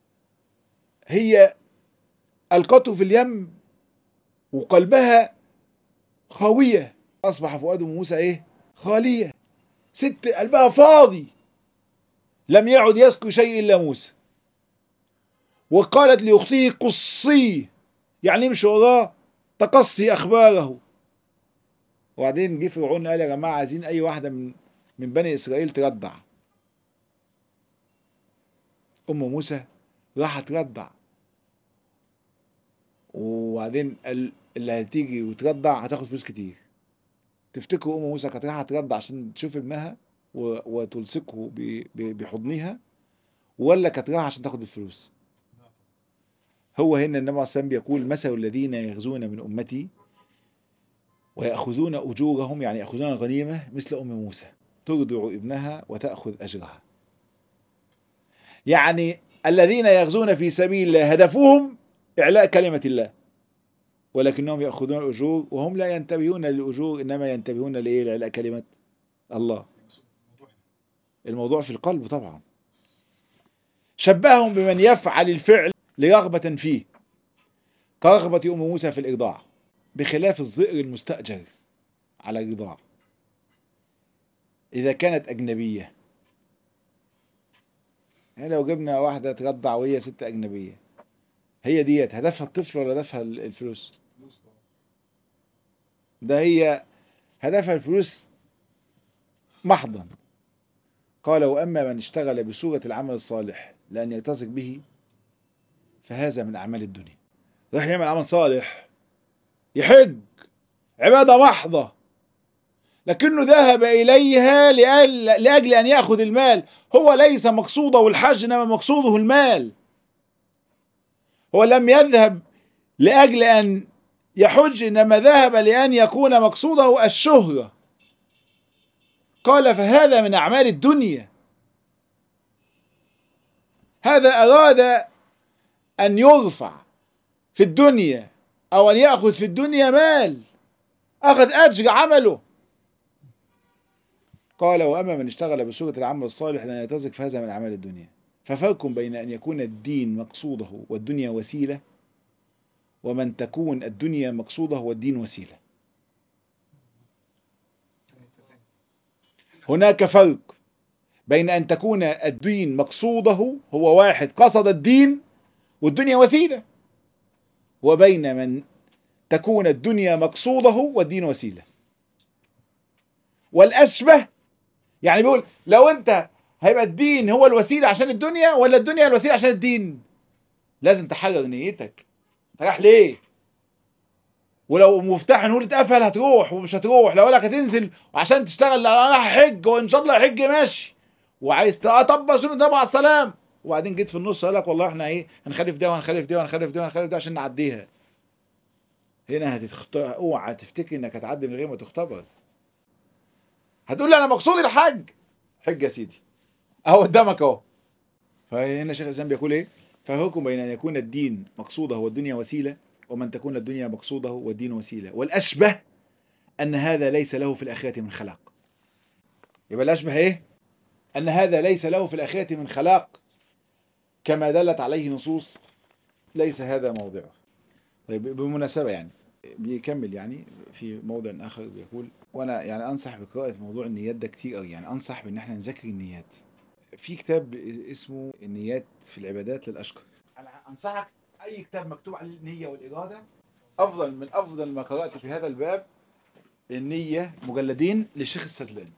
هي ألقته في اليم وقلبها خاوية أصبح فؤاد أم موسى إيه؟ خالية ست قلبها فاضي لم يعد يذكر شيء إلا موسى وقالت لأخته قصيه يعني امشي وراه تقصي أخباره وبعدين جه فرعون قال يا جماعة عايزين أي واحدة من من بني إسرائيل ترضع أم موسى راحت ترضع وبعدين قال اللي هتيجي وترضع هتاخد فلوس كتير تفتكروا ام موسى كانت رايحه ترضع عشان تشوف ابنها و- وتلصقه ب- ب- بحضنها ولا كانت رايحه عشان تاخد الفلوس هو هنا النبي عليه الصلاه والسلام بيقول مثل الذين يغزون من امتي ويأخذون أجورهم يعني يأخذون الغنيمة مثل أم موسى ترضع ابنها وتأخذ أجرها يعني الذين يغزون في سبيل الله هدفهم إعلاء كلمة الله ولكنهم يأخذون الأجور وهم لا ينتبهون للأجور إنما ينتبهون لإيه لإعلاء كلمة الله الموضوع في القلب طبعا شبههم بمن يفعل الفعل لرغبة فيه كرغبة أم موسى في الإرضاع بخلاف الظئر المستأجر على الرضاع إذا كانت أجنبية يعني لو جبنا واحدة ترضع وهي ست أجنبية هي ديت هدفها الطفل ولا هدفها الفلوس؟ ده هي هدفها الفلوس محضا قال وأما من اشتغل بصورة العمل الصالح لأن يلتصق به فهذا من أعمال الدنيا راح يعمل عمل صالح يحج عبادة محضة لكنه ذهب إليها لأجل, لأجل أن يأخذ المال هو ليس مقصوده الحج إنما مقصوده المال هو لم يذهب لأجل أن يحج إنما ذهب لأن يكون مقصوده الشهرة قال فهذا من أعمال الدنيا هذا أراد أن يرفع في الدنيا أو أن يأخذ في الدنيا مال أخذ أجر عمله قال وأما من اشتغل بصورة العمل الصالح لن يتزك فهذا من أعمال الدنيا ففرق بين أن يكون الدين مقصوده والدنيا وسيلة ومن تكون الدنيا مقصوده والدين وسيلة هناك فرق بين أن تكون الدين مقصوده هو واحد قصد الدين والدنيا وسيلة وبين من تكون الدنيا مقصوده والدين وسيلة والأشبه يعني بيقول لو أنت هيبقى الدين هو الوسيلة عشان الدنيا ولا الدنيا الوسيلة عشان الدين لازم تحرر نيتك انت رايح ليه ولو مفتاح نقول اتقفل هتروح ومش هتروح لو لك هتنزل وعشان تشتغل لا انا هحج وان شاء الله حج ماشي وعايز اطبق سنه النبي على السلام وبعدين جيت في النص قال لك والله احنا ايه هنخالف ده وهنخالف ده وهنخالف ده وهنخالف ده عشان نعديها هنا هتختار اوعى تفتكر انك هتعدي من غير ما تختبر هتقول لي انا مقصود الحج حج يا سيدي اهو قدامك اهو فهنا شيخ الاسلام بيقول ايه فهوكم بين ان يكون الدين مقصوده والدنيا وسيله ومن تكون الدنيا مقصوده والدين وسيله والاشبه ان هذا ليس له في الاخره من خلاق يبقى الاشبه ايه ان هذا ليس له في الاخره من خلاق كما دلت عليه نصوص ليس هذا موضعه طيب بالمناسبه يعني بيكمل يعني في موضع اخر بيقول وانا يعني انصح بقراءه موضوع النيات ده كتير قوي يعني انصح بان احنا نذاكر النيات في كتاب اسمه النيات في العبادات للاشقر انا انصحك اي كتاب مكتوب عليه النيه والاراده افضل من افضل ما قرات في هذا الباب النيه مجلدين للشيخ السدلاني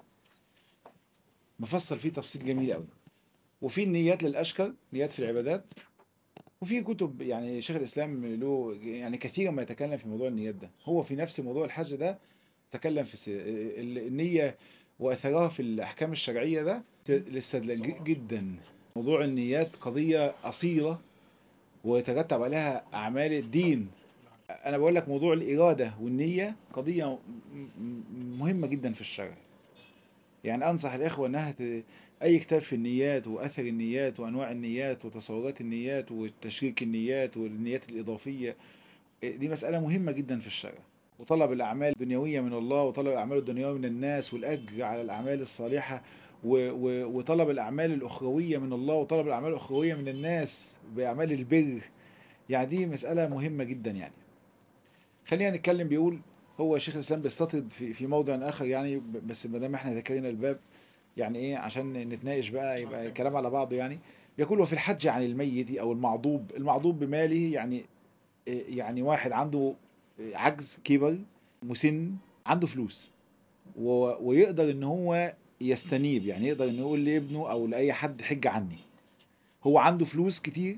مفصل فيه تفصيل جميل قوي وفي النيات للاشكر نيات في العبادات وفي كتب يعني شيخ الاسلام له يعني كثيرا ما يتكلم في موضوع النيات ده هو في نفس موضوع الحج ده تكلم في الس- النيه واثرها في الاحكام الشرعيه ده للسدلان جدا موضوع النيات قضيه اصيله ويترتب عليها اعمال الدين انا بقول لك موضوع الاراده والنيه قضيه م- م- مهمه جدا في الشرع يعني انصح الاخوه انها ت... اي كتاب في النيات واثر النيات وانواع النيات وتصورات النيات وتشريك النيات والنيات الاضافيه دي مساله مهمه جدا في الشرع وطلب الاعمال الدنيويه من الله وطلب الاعمال الدنيويه من الناس والاجر على الاعمال الصالحه و... و... وطلب الاعمال الاخرويه من الله وطلب الاعمال الاخرويه من الناس باعمال البر يعني دي مساله مهمه جدا يعني خلينا نتكلم بيقول هو شيخ الاسلام بيستطرد في في موضع اخر يعني ب- بس ما دام احنا ذكرنا الباب يعني ايه عشان نتناقش بقى يبقى الكلام على بعضه يعني يقول وفي الحج عن الميت او المعضوب المعضوب بماله يعني إيه يعني واحد عنده عجز كبر مسن عنده فلوس و- ويقدر ان هو يستنيب يعني يقدر انه يقول لابنه او لاي حد حج عني هو عنده فلوس كتير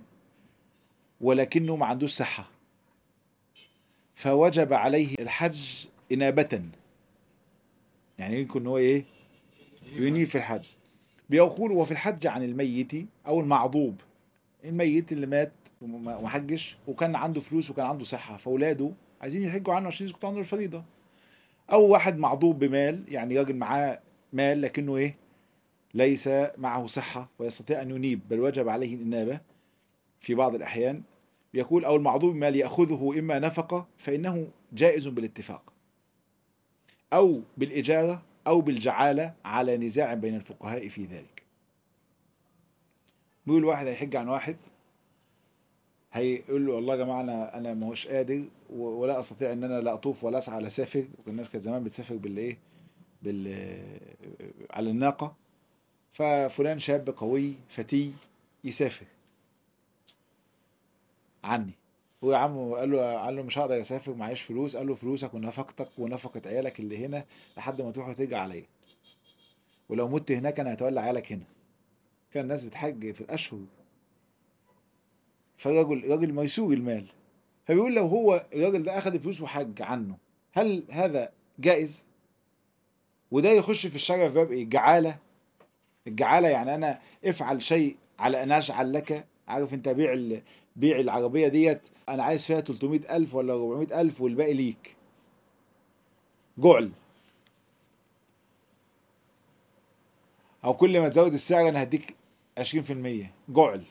ولكنه ما عندوش صحه فوجب عليه الحج إنابة يعني يمكن هو إيه ينيب في الحج بيقول وفي الحج عن الميت أو المعضوب الميت اللي مات وما وما حجش وكان عنده فلوس وكان عنده صحة فأولاده عايزين يحجوا عنه عشان يسكتوا عنه الفريضة أو واحد معضوب بمال يعني راجل معاه مال لكنه إيه ليس معه صحة ويستطيع أن ينيب بل وجب عليه الإنابة في بعض الأحيان يقول أو المعضوب مال يأخذه إما نفقة فإنه جائز بالاتفاق أو بالإجارة أو بالجعالة على نزاع بين الفقهاء في ذلك بيقول واحد هيحج عن واحد هيقول له والله يا جماعة أنا أنا ما هوش قادر و- ولا أستطيع إن أنا لا أطوف ولا أسعى ولا أسافر والناس كانت زمان بتسافر بالإيه بال على الناقة ففلان شاب قوي فتي يسافر عني هو يا عم قال له قال له مش هقدر اسافر معيش فلوس قال له فلوسك ونفقتك ونفقة عيالك اللي هنا لحد ما تروح وترجع عليا ولو مت هناك انا هتولى عيالك هنا كان الناس بتحج في الاشهر فالراجل راجل ميسور المال فبيقول لو هو الراجل ده اخذ الفلوس وحج عنه هل هذا جائز وده يخش في الشرع في باب ايه الجعاله الجعاله يعني انا افعل شيء على ان اجعل لك عارف انت بيع ال- بيع العربيه ديت انا عايز فيها 300 الف ولا 400 الف والباقي ليك جعل او كل ما تزود السعر انا هديك 20% جعل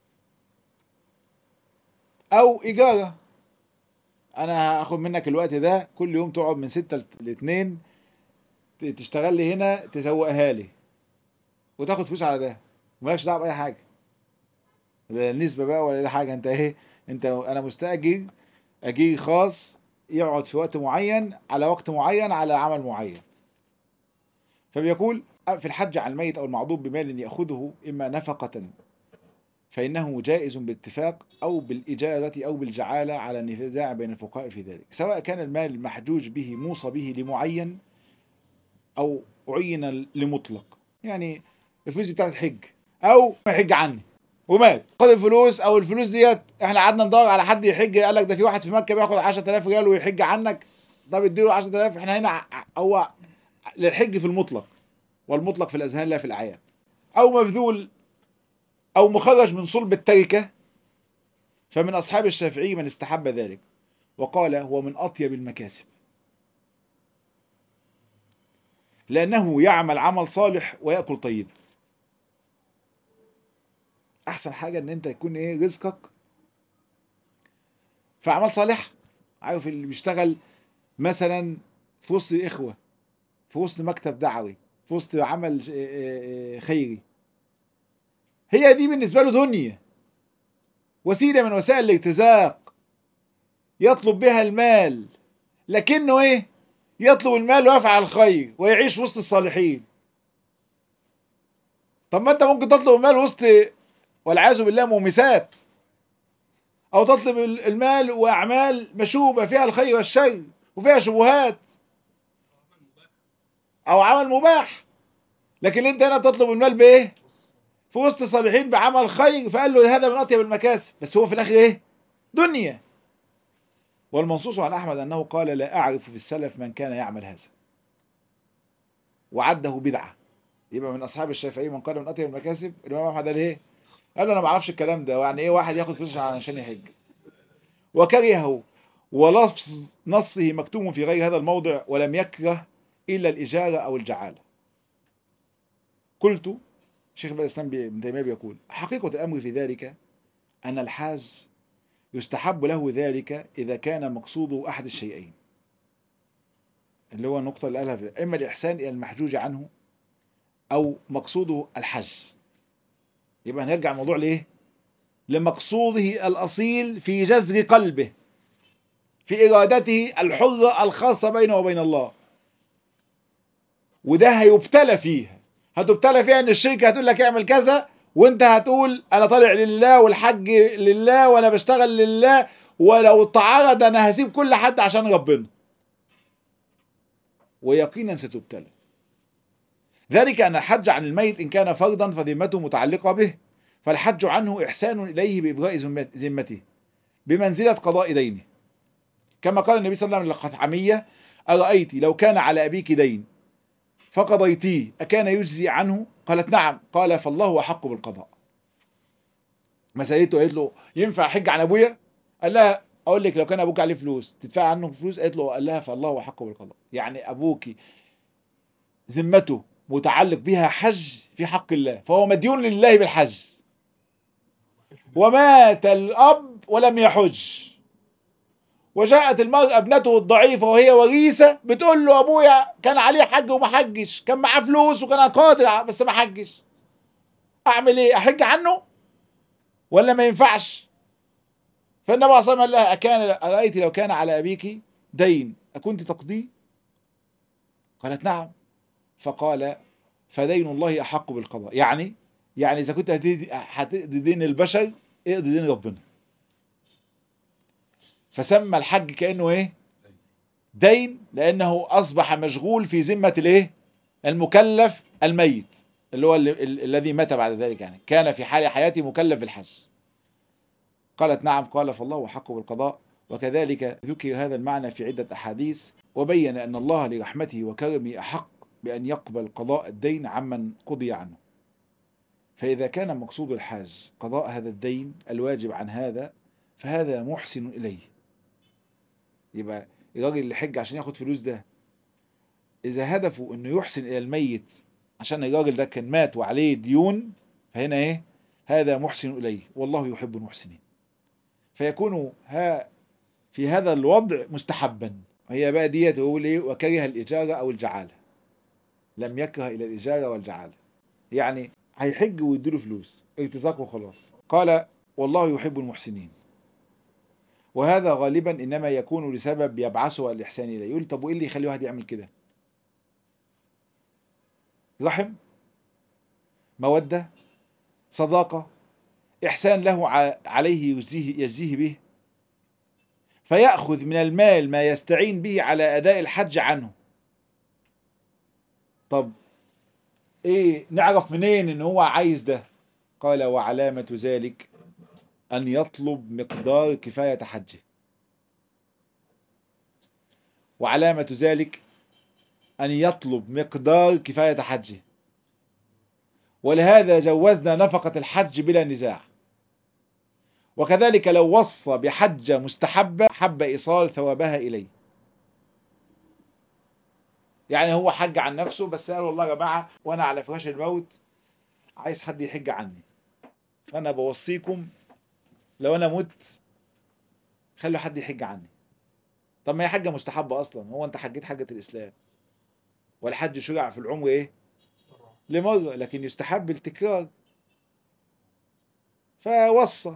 او اجاره انا هاخد منك الوقت ده كل يوم تقعد من 6 ل 2 تشتغل لي هنا تسوقها لي وتاخد فلوس على ده ومالكش دعوه باي حاجه لا نسبه بقى ولا لا حاجه انت ايه انت انا مستاجر اجير خاص يقعد في وقت معين على وقت معين على عمل معين فبيقول في الحج على الميت او المعضوب بمال ياخذه اما نفقه فانه جائز باتفاق او بالاجاره او بالجعاله على نزاع بين الفقهاء في ذلك سواء كان المال المحجوج به موصى به لمعين او عين لمطلق يعني الفلوس دي بتاعت الحج او يحج عني ومات خد الفلوس او الفلوس ديت احنا قعدنا ندور على حد يحج قال لك ده في واحد في مكه بياخد 10000 ريال ويحج عنك طب اديله 10000 احنا هنا ع- هو للحج في المطلق والمطلق في الاذهان لا في الاعيان او مبذول او مخرج من صلب التركه فمن اصحاب الشافعي من استحب ذلك وقال هو من اطيب المكاسب لانه يعمل عمل صالح وياكل طيب احسن حاجه ان انت يكون ايه رزقك في اعمال صالحه عارف اللي بيشتغل مثلا في وسط اخوه في وسط مكتب دعوي في وسط عمل آه، آه، آه، خيري هي دي بالنسبه له دنيا وسيله من وسائل الارتزاق يطلب بها المال لكنه ايه يطلب المال ويفعل الخير ويعيش وسط الصالحين طب ما انت ممكن تطلب المال وسط والعياذ بالله مومسات او تطلب المال واعمال مشوبه فيها الخير والشر وفيها شبهات او عمل مباح لكن انت هنا بتطلب المال بايه في وسط الصالحين بعمل خير فقال له هذا من اطيب المكاسب بس هو في الاخر ايه دنيا والمنصوص عن احمد انه قال لا اعرف في السلف من كان يعمل هذا وعده بدعه يبقى من اصحاب الشافعي من قال من اطيب المكاسب الامام احمد قال ايه قال له انا ما اعرفش الكلام ده يعني ايه واحد ياخد فلوس عشان يحج وكرهه ولفظ نصه مكتوم في غير هذا الموضع ولم يكره الا الاجاره او الجعاله قلت شيخ الاسلام ابن تيميه بيقول حقيقه الامر في ذلك ان الحاج يستحب له ذلك اذا كان مقصوده احد الشيئين اللي هو النقطه اللي قالها في اما الاحسان الى المحجوج عنه او مقصوده الحج يبقى هنرجع الموضوع ليه لمقصوده الاصيل في جذر قلبه في ارادته الحره الخاصه بينه وبين الله وده هيبتلى فيها هتبتلى فيها ان الشركه هتقول لك اعمل كذا وانت هتقول انا طالع لله والحج لله وانا بشتغل لله ولو تعرض انا هسيب كل حد عشان ربنا ويقينا ستبتلى ذلك ان الحج عن الميت ان كان فرضا فذمته متعلقه به فالحج عنه احسان اليه بابراء ذمت- ذمته بمنزله قضاء دينه كما قال النبي صلى الله عليه وسلم للخثعميه ارايت لو كان على ابيك دين فقضيتيه أكان يجزي عنه قالت نعم قال فالله أحق بالقضاء ما سألته قالت له ينفع حج عن أبويا قال لها أقول لك لو كان أبوك عليه فلوس تدفع عنه فلوس قالت له قال لها فالله أحق بالقضاء يعني أبوك ذمته متعلق بها حج في حق الله فهو مديون لله بالحج ومات الأب ولم يحج وجاءت المرأة ابنته الضعيفة وهي وريثة بتقول له أبويا كان عليه حج وما حجش كان معاه فلوس وكان قادر بس ما حجش أعمل إيه أحج عنه ولا ما ينفعش فالنبي صلى الله عليه وسلم قال لها أكان أرأيت لو كان على أبيك دين أكنت تقضيه قالت نعم فقال فدين الله أحق بالقضاء يعني يعني إذا كنت هتقضي هتقضي دين البشر اقضي دين ربنا فسمى الحج كانه ايه دين لانه اصبح مشغول في ذمه الايه المكلف الميت اللي هو ال- ال- الذي مات بعد ذلك يعني كان في حال حياته مكلف بالحج قالت نعم قال فالله حق بالقضاء وكذلك ذكر هذا المعنى في عدة أحاديث وبين أن الله لرحمته وكرمه أحق بأن يقبل قضاء الدين عمن قضي عنه فإذا كان مقصود الحاج قضاء هذا الدين الواجب عن هذا فهذا محسن إليه يبقى الراجل اللي حج عشان ياخد فلوس ده إذا هدفه إنه يحسن إلى الميت عشان الراجل ده كان مات وعليه ديون فهنا إيه هذا محسن إليه والله يحب المحسنين فيكون ها في هذا الوضع مستحبا هي بقى ديت يقول ايه وكره الإجارة أو الجعالة لم يكره إلى الإجارة والجعالة يعني هيحج ويديله فلوس ارتزاق وخلاص قال والله يحب المحسنين وهذا غالبا انما يكون لسبب يبعثه الاحسان اليه يقول طب وايه اللي يخلي واحد يعمل كده رحم موده صداقه احسان له ع- عليه يجزيه يجزيه به فياخذ من المال ما يستعين به على اداء الحج عنه طب ايه نعرف منين ان هو عايز ده قال وعلامة ذلك أن يطلب مقدار كفاية حجه وعلامة ذلك أن يطلب مقدار كفاية حجه ولهذا جوزنا نفقة الحج بلا نزاع وكذلك لو وصى بحجة مستحبة حب إيصال ثوابها إليه يعني هو حج عن نفسه بس قال والله يا جماعة وأنا على فراش الموت عايز حد يحج عني فأنا بوصيكم لو أنا مت خلوا حد يحج عني طب ما هي حجة مستحبة أصلا هو أنت حجيت حجة الإسلام والحج شرع في العمر إيه لمرة لكن يستحب التكرار فوصى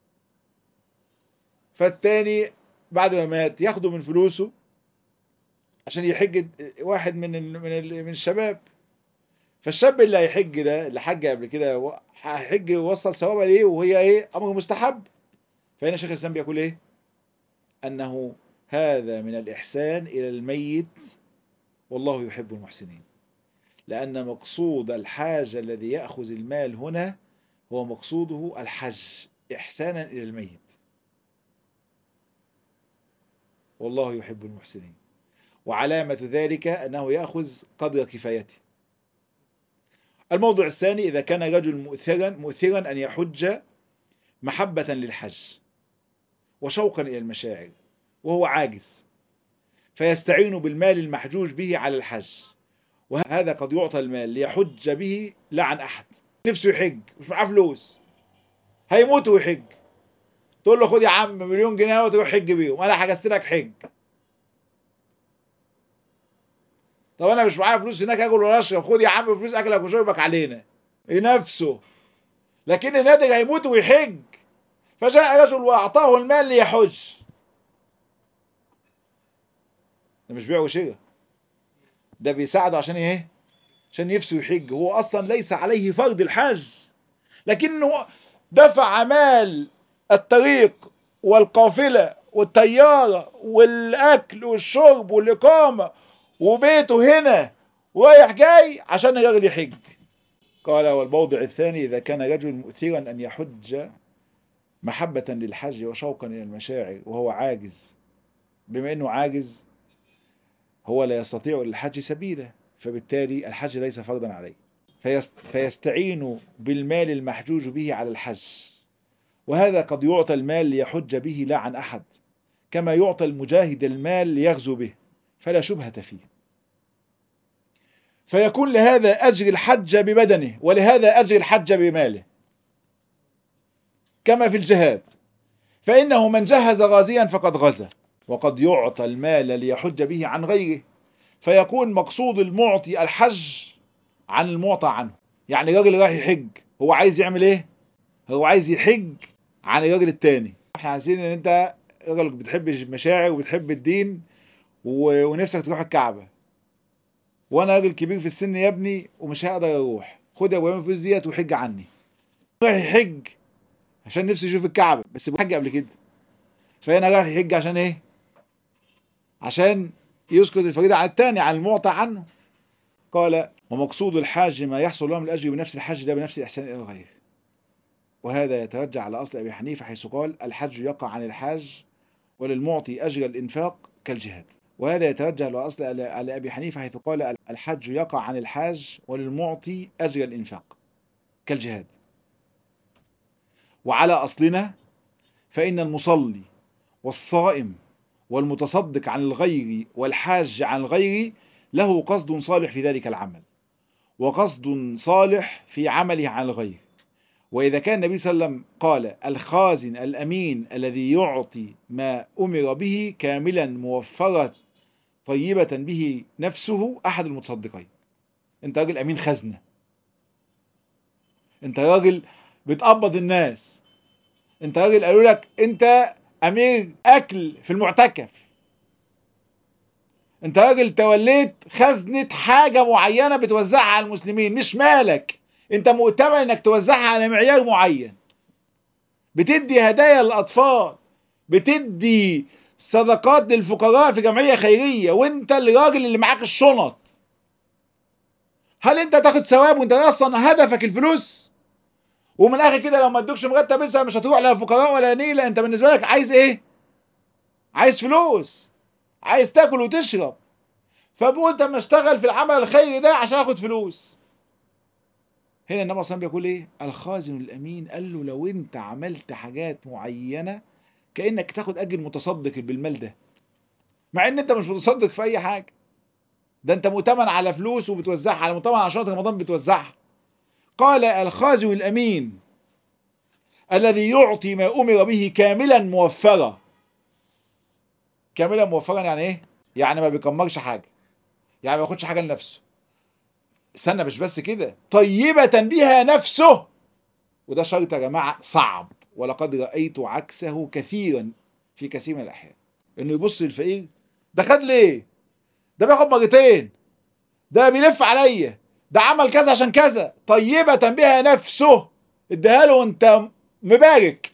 فالتاني بعد ما مات ياخده من فلوسه عشان يحج واحد من ال من ال من الشباب فالشاب اللي هيحج ده اللي حج قبل كده هيحج يوصل ثوابها ليه وهي ايه امر مستحب فهنا شيخ الاسلام بيقول ايه انه هذا من الاحسان الى الميت والله يحب المحسنين لأن مقصود الحاج الذي يأخذ المال هنا هو مقصوده الحج إحسانا إلى الميت والله يحب المحسنين وعلامة ذلك أنه يأخذ قدر كفايته الموضوع الثاني إذا كان رجل مؤثرا مؤثرا أن يحج محبة للحج وشوقا إلى المشاعر وهو عاجز فيستعين بالمال المحجوج به على الحج وهذا قد يعطى المال ليحج به لا عن احد نفسه يحج مش معاه فلوس هيموت ويحج تقول له خد يا عم مليون جنيه وتروح حج بيهم انا حجزت لك حج طب انا مش معايا فلوس هناك اكل ولا اشرب خد يا عم فلوس اكلك وشربك علينا نفسه لكن النادي هيموت ويحج فجاء رجل واعطاه المال ليحج ده مش بيع وشراء ده بيساعده عشان ايه عشان نفسه يحج هو اصلا ليس عليه فرض الحج لكنه دفع مال الطريق والقافله والطياره والاكل والشرب والاقامه وبيته هنا ورايح جاي عشان الراجل يحج قال والموضع الثاني اذا كان رجل مؤثرا ان يحج محبه للحج وشوقا الى المشاعر وهو عاجز بما انه عاجز هو لا يستطيع للحج سبيلا فبالتالي الحج ليس فرضا عليه فيست فيستعين بالمال المحجوج به على الحج وهذا قد يعطى المال ليحج به لا عن أحد كما يعطى المجاهد المال ليغزو به فلا شبهة فيه فيكون لهذا أجر الحج ببدنه ولهذا أجر الحج بماله كما في الجهاد فإنه من جهز غازيا فقد غزا وقد يعطى المال ليحج به عن غيره فيكون مقصود المعطي الحج عن المعطى عنه يعني راجل رايح يحج هو عايز يعمل ايه هو عايز يحج عن الراجل التاني احنا عايزين ان انت راجل بتحب المشاعر وبتحب الدين و... ونفسك تروح الكعبه وانا راجل كبير في السن يا ابني ومش هقدر اروح خد يا ابراهيم الفلوس ديت وحج عني رايح يحج عشان نفسه يشوف الكعبه بس حج قبل كده فهنا رايح يحج عشان ايه عشان يسقط الفريضة على الثاني عن المعطى عنه قال ومقصود الحاج ما يحصل له من الأجر بنفس الحج ده بنفس الإحسان إلى الغير وهذا يترجع على أصل أبي حنيفة حيث قال الحج يقع عن الحاج وللمعطي أجر الإنفاق كالجهاد وهذا يتوجه لأصل على أبي حنيفة حيث قال الحج يقع عن الحاج وللمعطي أجر الإنفاق كالجهاد وعلى أصلنا فإن المصلي والصائم والمتصدق عن الغير والحاج عن الغير له قصد صالح في ذلك العمل وقصد صالح في عمله عن الغير وإذا كان النبي صلى الله عليه وسلم قال الخازن الأمين الذي يعطي ما أمر به كاملا موفرة طيبة به نفسه أحد المتصدقين أنت راجل أمين خزنة أنت راجل بتقبض الناس أنت راجل قالوا لك أنت امير اكل في المعتكف انت راجل توليت خزنة حاجة معينة بتوزعها على المسلمين مش مالك انت مؤتمن انك توزعها على معيار معين بتدي هدايا للاطفال بتدي صدقات للفقراء في جمعية خيرية وانت الراجل اللي معاك الشنط هل انت تاخد ثواب وانت اصلا هدفك الفلوس ومن الاخر كده لو ما ادوكش مرتب انت مش هتروح لا فقراء ولا نيله انت بالنسبه لك عايز ايه عايز فلوس عايز تاكل وتشرب فبقول طب ما اشتغل في العمل الخيري ده عشان اخد فلوس هنا النبي صلى الله عليه وسلم بيقول ايه الخازن الامين قال له لو انت عملت حاجات معينه كانك تاخد اجر متصدق بالمال ده مع ان انت مش متصدق في اي حاجه ده انت مؤتمن على فلوس وبتوزعها على مؤتمن على شهر رمضان بتوزعها قال الخازن الامين الذي يعطي ما امر به كاملا موفرا كاملا موفرا يعني ايه يعني ما بيكمرش حاجه يعني ما ياخدش حاجه لنفسه استنى مش بس كده طيبة بها نفسه وده شرط يا جماعة صعب ولقد رأيت عكسه كثيرا في كثير من الأحيان إنه يبص للفقير ده خد ليه؟ ده بياخد مرتين ده بيلف عليا ده عمل كذا عشان كذا طيبة بها نفسه اديها له وانت مبارك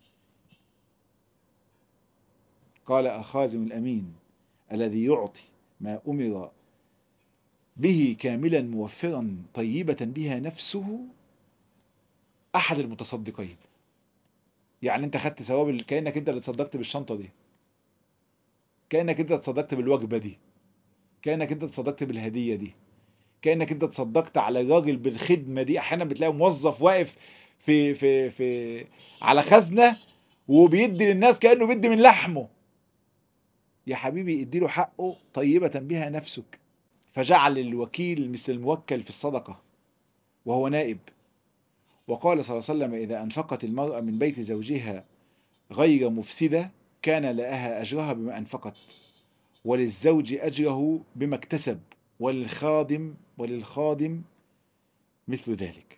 قال الخازن الأمين الذي يعطي ما أمر به كاملا موفرا طيبة بها نفسه أحد المتصدقين يعني أنت خدت ثواب كأنك أنت اللي تصدقت بالشنطة دي كأنك أنت تصدقت بالوجبة دي كأنك أنت تصدقت بالهدية دي كأنك أنت تصدقت على الراجل بالخدمة دي أحيانا بتلاقي موظف واقف في في في على خزنة وبيدي للناس كأنه بيدي من لحمه يا حبيبي اديله حقه طيبة بها نفسك فجعل الوكيل مثل الموكل في الصدقة وهو نائب وقال صلى الله عليه وسلم إذا أنفقت المرأة من بيت زوجها غير مفسدة كان لها أجرها بما أنفقت وللزوج أجره بما اكتسب وللخادم وللخادم مثل ذلك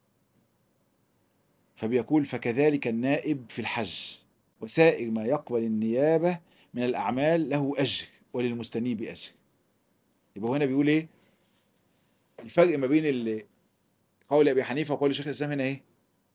فبيقول فكذلك النائب في الحج وسائر ما يقبل النيابة من الأعمال له أجر وللمستنيب أجر يبقى هنا بيقول ايه الفرق ما بين اللي قول ابي حنيفه وقول شيخ الاسلام هنا ايه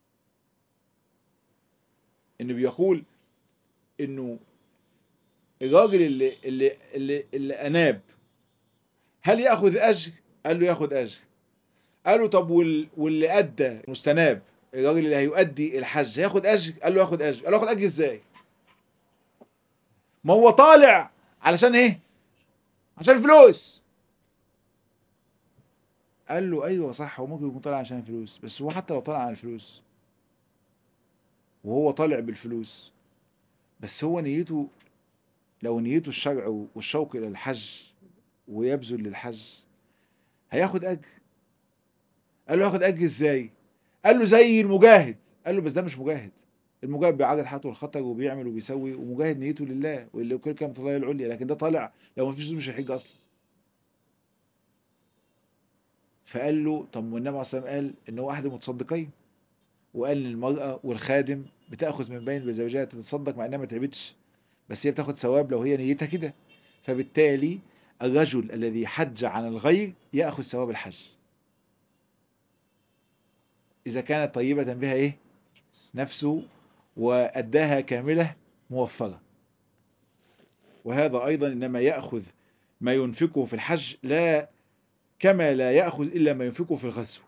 انه بيقول انه الراجل اللي اللي اللي, اللي اناب هل ياخذ اجر قال له ياخذ اجر قال له طب وال واللي ادى مستناب الراجل اللي هيؤدي الحج هياخد اجر قال له ياخد اجر قال له ياخد اجر ازاي ما هو طالع علشان ايه عشان الفلوس قال له ايوه صح هو ممكن يكون طالع عشان الفلوس بس هو حتى لو طالع عن الفلوس وهو طالع بالفلوس بس هو نيته لو نيته الشرع والشوق الى الحج ويبذل للحج هياخد اجر قال له ياخد اجر ازاي قال له زي المجاهد قال له بس ده مش مجاهد المجاهد بيعرض حياته الخطر وبيعمل وبيسوي ومجاهد نيته لله واللي كل كلمه الله العليا لكن ده طالع لو ما فيش مش هيحج اصلا فقال له طب والنبي عليه الصلاه والسلام قال ان هو احد المتصدقين وقال ان المراه والخادم بتاخذ من بين زوجها تتصدق مع انها ما تعبتش بس هي بتاخد ثواب لو هي نيتها كده فبالتالي الرجل الذي حج عن الغير ياخذ ثواب الحج اذا كانت طيبه بها ايه نفسه واداها كامله موفره وهذا ايضا انما ياخذ ما ينفقه في الحج لا كما لا ياخذ الا ما ينفقه في الغزو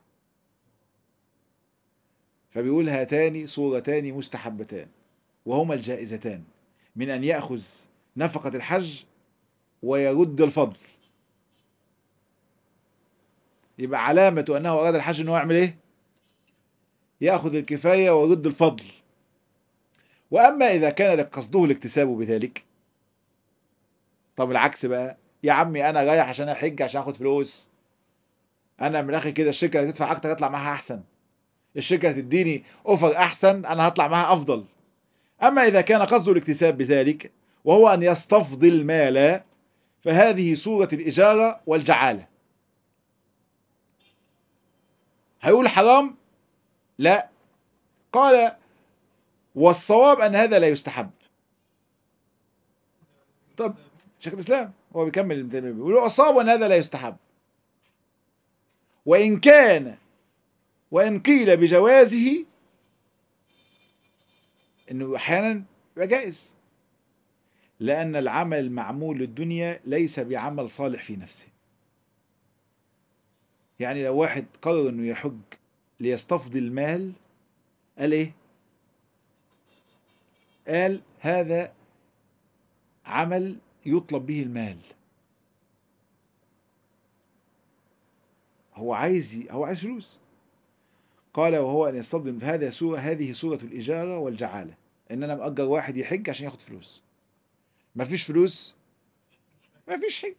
فبيقول هاتان صورتان مستحبتان وهما الجائزتان من ان ياخذ نفقه الحج ويرد الفضل يبقى علامة أنه أراد الحج أنه يعمل إيه؟ يأخذ الكفاية ويرد الفضل وأما إذا كان قصده الاكتساب بذلك طب العكس بقى يا عمي أنا رايح عشان أحج عشان آخد فلوس أنا من الآخر كده الشركة اللي هتدفع أكتر هطلع معاها أحسن الشركة هتديني أوفر أحسن أنا هطلع معاها أفضل أما إذا كان قصده الاكتساب بذلك وهو أن يستفضي المال فهذه صورة الإجارة والجعالة هيقول حرام لا قال والصواب أن هذا لا يستحب طب شيخ الإسلام هو بيكمل بيقول والصواب أن هذا لا يستحب وإن كان وإن قيل بجوازه إنه أحيانا يبقى جائز لأن العمل المعمول للدنيا ليس بعمل صالح في نفسه يعني لو واحد قرر انه يحج ليستفضي المال قال ايه قال هذا عمل يطلب به المال هو عايز هو عايز فلوس قال وهو ان يستظلم هذا سورة هذه سورة الإجارة والجعالة ان انا مأجر واحد يحج عشان ياخد فلوس مفيش فلوس مفيش حج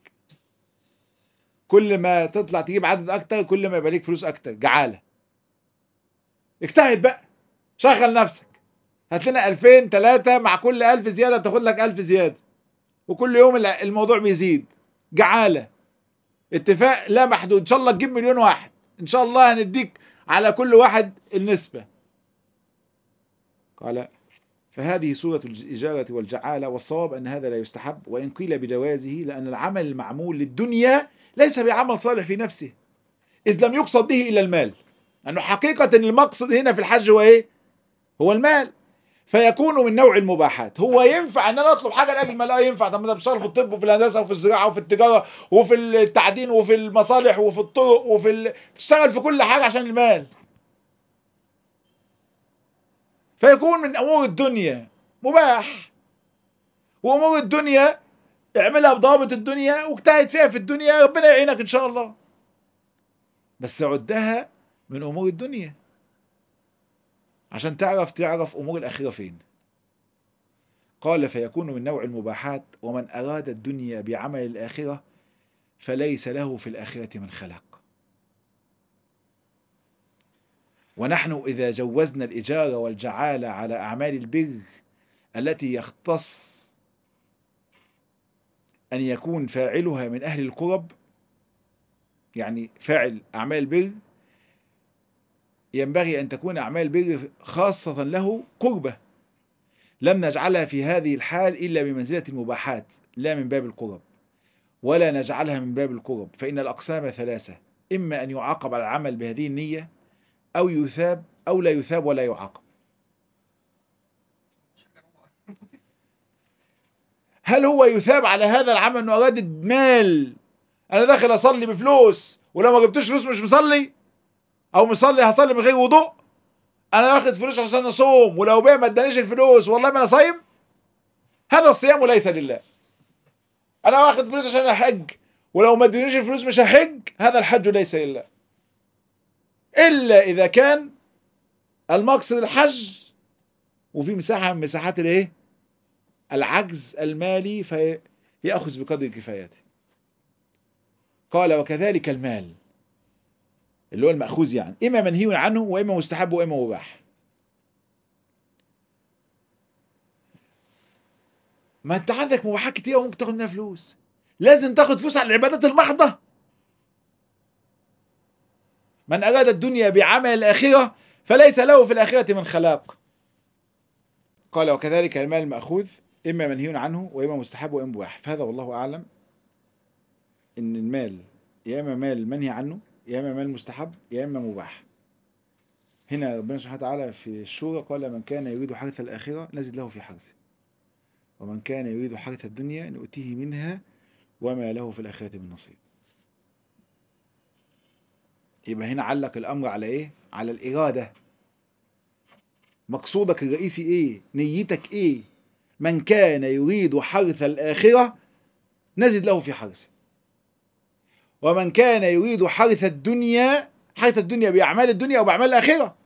كل ما تطلع تجيب عدد اكتر كل ما يبقى ليك فلوس اكتر جعالة اجتهد بقى شغل نفسك هات لنا 2000 3 مع كل 1000 زياده بتاخد لك 1000 زياده وكل يوم الع- الموضوع بيزيد جعاله اتفاق لا محدود ان شاء الله تجيب مليون واحد ان شاء الله هنديك على كل واحد النسبه قال فهذه صورة الإجارة والجعالة والصواب أن هذا لا يستحب وإن قيل بجوازه لأن العمل المعمول للدنيا ليس بعمل صالح في نفسه إذ لم يقصد به إلا المال أنه حقيقة المقصد هنا في الحج هو إيه؟ هو المال فيكون من نوع المباحات هو ينفع ان انا اطلب حاجه لاجل المال اه ينفع طب ما انا بشتغل في الطب وفي الهندسه وفي الزراعه وفي التجاره وفي التعدين وفي المصالح وفي الطرق وفي ال... تشتغل في كل حاجه عشان المال فيكون من امور الدنيا مباح وامور الدنيا اعملها بضوابط الدنيا واجتهد فيها في الدنيا ربنا يعينك ان شاء الله بس عدها من امور الدنيا عشان تعرف تعرف امور الاخره فين قال فيكون من نوع المباحات ومن اراد الدنيا بعمل الاخره فليس له في الاخره من خلاق ونحن اذا جوزنا الاجاره والجعاله على اعمال البر التي يختص ان يكون فاعلها من اهل القرب يعني فاعل اعمال البر ينبغي أن تكون أعمال البر خاصة له قربة لم نجعلها في هذه الحال إلا بمنزلة المباحات لا من باب القرب ولا نجعلها من باب القرب فإن الأقسام ثلاثة إما أن يعاقب على العمل بهذه النية أو يثاب أو لا يثاب ولا يعاقب هل هو يثاب على هذا العمل أنه أراد مال أنا داخل أصلي بفلوس ولو ما جبتش فلوس مش مصلي او مصلي هصلي من غير وضوء انا واخد فلوس عشان اصوم ولو بيع ما ادانيش الفلوس والله ما انا صايم هذا الصيام ليس لله انا واخد فلوس عشان احج ولو ما ادانيش الفلوس مش هحج هذا الحج ليس لله الا اذا كان المقصد الحج وفي مساحه من مساحات الايه العجز المالي فيأخذ بقدر كفايته قال وكذلك المال اللي هو المأخوذ يعني إما منهي عنه وإما مستحب وإما مباح ما أنت عندك مباحات كتير وممكن تاخد منها فلوس لازم تاخد فلوس على العبادات المحضة من أراد الدنيا بعمل الآخرة فليس له في الآخرة من خلاق قال وكذلك المال المأخوذ إما منهي عنه وإما مستحب وإما مباح فهذا والله أعلم إن المال يا إما مال منهي عنه يا اما مال مستحب يا اما مباح هنا ربنا سبحانه وتعالى في الشورى قال من كان يريد حرث الآخرة نزد له في حرثه ومن كان يريد حرث الدنيا نؤتيه منها وما له في الآخرة من نصيب يبقى هنا علق الأمر على إيه؟ على الإرادة مقصودك الرئيسي إيه؟ نيتك إيه؟ من كان يريد حرث الآخرة نزد له في حرثه ومن كان يريد حرث الدنيا حرث الدنيا بأعمال الدنيا أو بأعمال الآخرة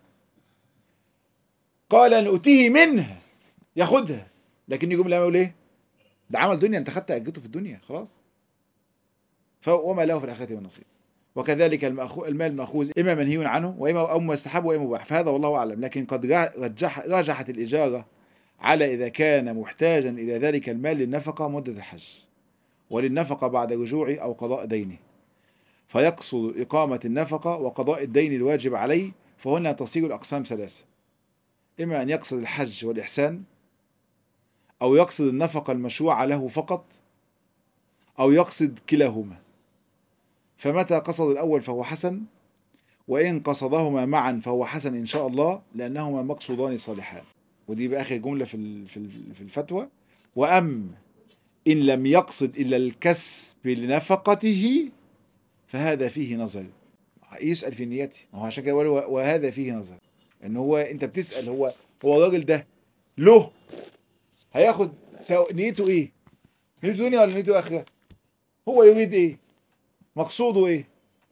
قال نؤتيه منها ياخدها لكن يقوم لما يقول ايه ده عمل دنيا انت خدت اجرته في الدنيا خلاص وما له في الاخره من نصيب وكذلك المأخو... المال المأخوذ إما منهي عنه وإما أو مستحب وإما مباح فهذا والله أعلم لكن قد رجح رجحت الإجارة على إذا كان محتاجا إلى ذلك المال للنفقة مدة الحج وللنفقة بعد رجوعه أو قضاء دينه فيقصد إقامة النفقة وقضاء الدين الواجب عليه فهنا تصير الأقسام ثلاثة إما أن يقصد الحج والإحسان أو يقصد النفقة المشروعة له فقط أو يقصد كلاهما فمتى قصد الأول فهو حسن وإن قصدهما معا فهو حسن إن شاء الله لأنهما مقصودان صالحان ودي بآخر جملة في في الفتوى وأم إن لم يقصد إلا الكسب لنفقته فهذا فيه نظر يسأل في نيته ما هو عشان كده وهذا فيه نظر ان هو انت بتسال هو هو الراجل ده له هياخد سو... نيته ايه نيته دنيا ولا نيته اخره هو يريد ايه مقصوده ايه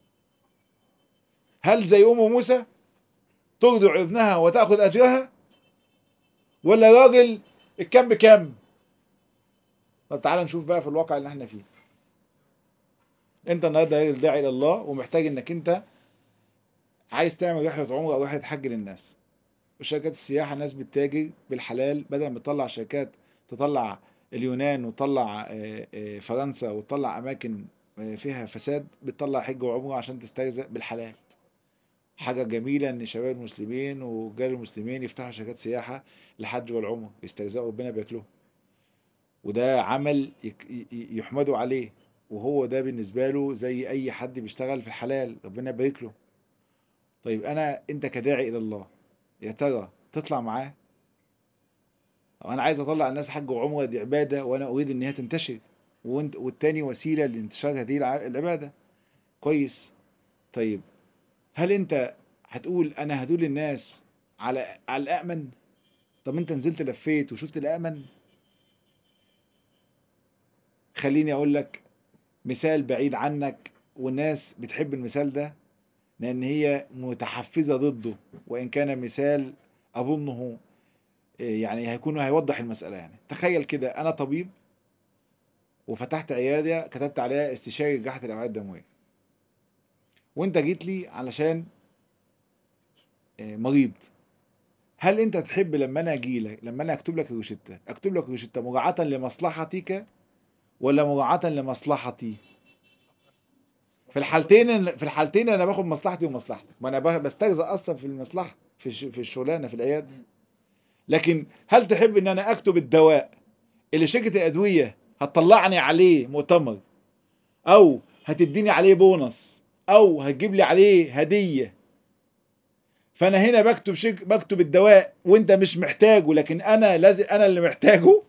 هل زي ام موسى ترضع ابنها وتاخذ اجرها ولا راجل الكم بكم طب تعالى نشوف بقى في الواقع اللي احنا فيه انت النهارده راجل داعي الى الله ومحتاج انك انت عايز تعمل رحله عمره او رحله حج للناس وشركات السياحه الناس بتتاجر بالحلال بدل ما تطلع شركات تطلع اليونان وتطلع آه، آه، فرنسا وتطلع اماكن آه، فيها فساد بتطلع حج وعمره عشان تسترزق بالحلال حاجه جميله ان شباب المسلمين ورجال المسلمين يفتحوا شركات سياحه للحج والعمره يسترزقوا ربنا بياكلهم وده عمل يك- ي- ي- يحمدوا عليه وهو ده بالنسبه له زي اي حد بيشتغل في الحلال ربنا يبارك له طيب انا انت كداعي الى الله يا ترى تطلع معاه أو انا عايز اطلع الناس حج وعمره دي عباده وانا اريد ان هي تنتشر وانت والتاني وسيله لانتشار هذه الع- العباده كويس طيب هل انت هتقول انا هدول الناس على على الامن طب انت نزلت لفيت وشفت الامن خليني اقول لك مثال بعيد عنك والناس بتحب المثال ده لان هي متحفزه ضده وان كان مثال اظنه إيه، يعني هيكون هيوضح المساله يعني تخيل كده انا طبيب وفتحت عياده كتبت عليها استشاري جراحه الاوعيه الدمويه وانت جيت لي علشان إيه، مريض هل انت تحب لما انا اجي لك لما انا اكتب لك روشته اكتب لك روشته مراعاه لمصلحتك ولا مراعاه لمصلحتي في الحالتين في الحالتين انا باخد مصلحتي ومصلحتك ما انا ب- بسترزق اصلا في المصلحه في الش- في الشغلانه في العياده لكن هل تحب ان انا اكتب الدواء اللي شركه الادويه هتطلعني عليه مؤتمر او هتديني عليه بونص او هتجيب لي عليه هديه فانا هنا بكتب شك... بكتب الدواء وانت مش محتاجه لكن انا لازم انا اللي محتاجه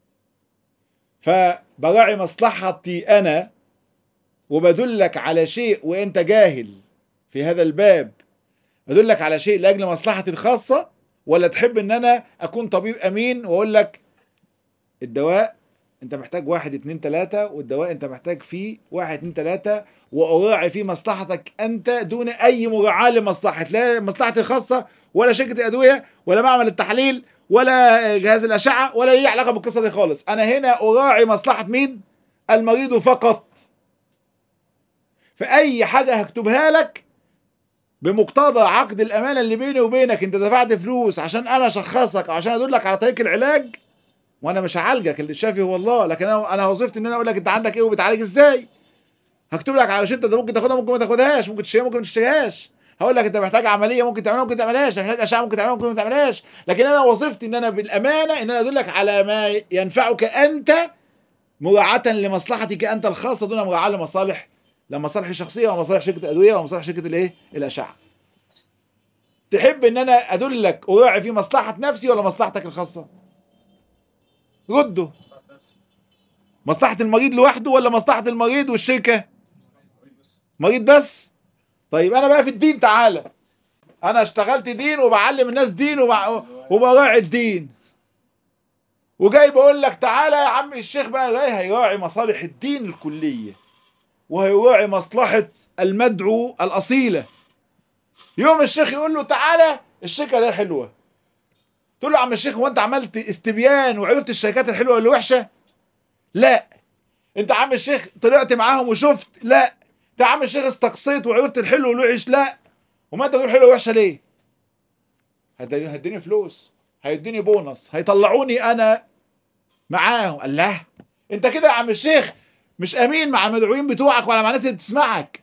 فبراعي مصلحتي انا وبدلك على شيء وانت جاهل في هذا الباب بدلك على شيء لاجل مصلحتي الخاصه ولا تحب ان انا اكون طبيب امين واقول لك الدواء انت محتاج واحد اتنين تلاتة والدواء انت محتاج فيه واحد اتنين تلاتة واراعي فيه مصلحتك انت دون اي مراعاة لمصلحة لا مصلحتي الخاصة ولا شركة الادوية ولا معمل التحليل ولا جهاز الاشعة ولا ليه علاقة بالقصة دي خالص انا هنا اراعي مصلحة مين المريض فقط فاي حاجة هكتبها لك بمقتضى عقد الامانه اللي بيني وبينك انت دفعت فلوس عشان انا اشخصك او عشان ادلك على طريق العلاج وانا مش هعالجك اللي شافي هو الله لكن انا انا وظيفتي ان انا اقول لك انت عندك ايه وبتعالج ازاي هكتب لك على روشته ده ممكن تاخدها ممكن ما تاخدهاش ممكن تشتريها ممكن ما تشتريهاش هقول لك انت محتاج عمليه ممكن تعملها ممكن ما تعملهاش محتاج اشعه ممكن تعملها ممكن ما تعملهاش لكن انا وظيفتي ان انا بالامانه ان انا ادلك على ما ينفعك انت مراعاه لمصلحتك انت الخاصه دون مراعاه لمصالح لا مصالح شخصيه ولا مصالح شركه ادويه ولا مصالح شركه الايه الاشعه تحب ان انا ادلك اراعي في مصلحه نفسي ولا مصلحتك الخاصه ردوا مصلحه المريض لوحده ولا مصلحه المريض والشركه مريض بس طيب انا بقى في الدين تعالى انا اشتغلت دين وبعلم الناس دين وبع... وبراعي الدين وجاي بقول لك تعالى يا عم الشيخ بقى جاي هيراعي مصالح الدين الكليه وهيراعي مصلحه المدعو الاصيله يوم الشيخ يقول له تعالى الشركه دي حلوه تقول له يا عم الشيخ هو انت عملت استبيان وعرفت الشركات الحلوه اللي وحشه لا انت يا عم الشيخ طلعت معاهم وشفت لا انت يا عم الشيخ استقصيت وعرفت الحلو والوحش لا وما انت تقول حلو وحشه ليه هتديني هتديني فلوس هيديني بونص هيطلعوني انا معاهم قال لا انت كده يا عم الشيخ مش امين مع المدعوين بتوعك ولا مع الناس اللي بتسمعك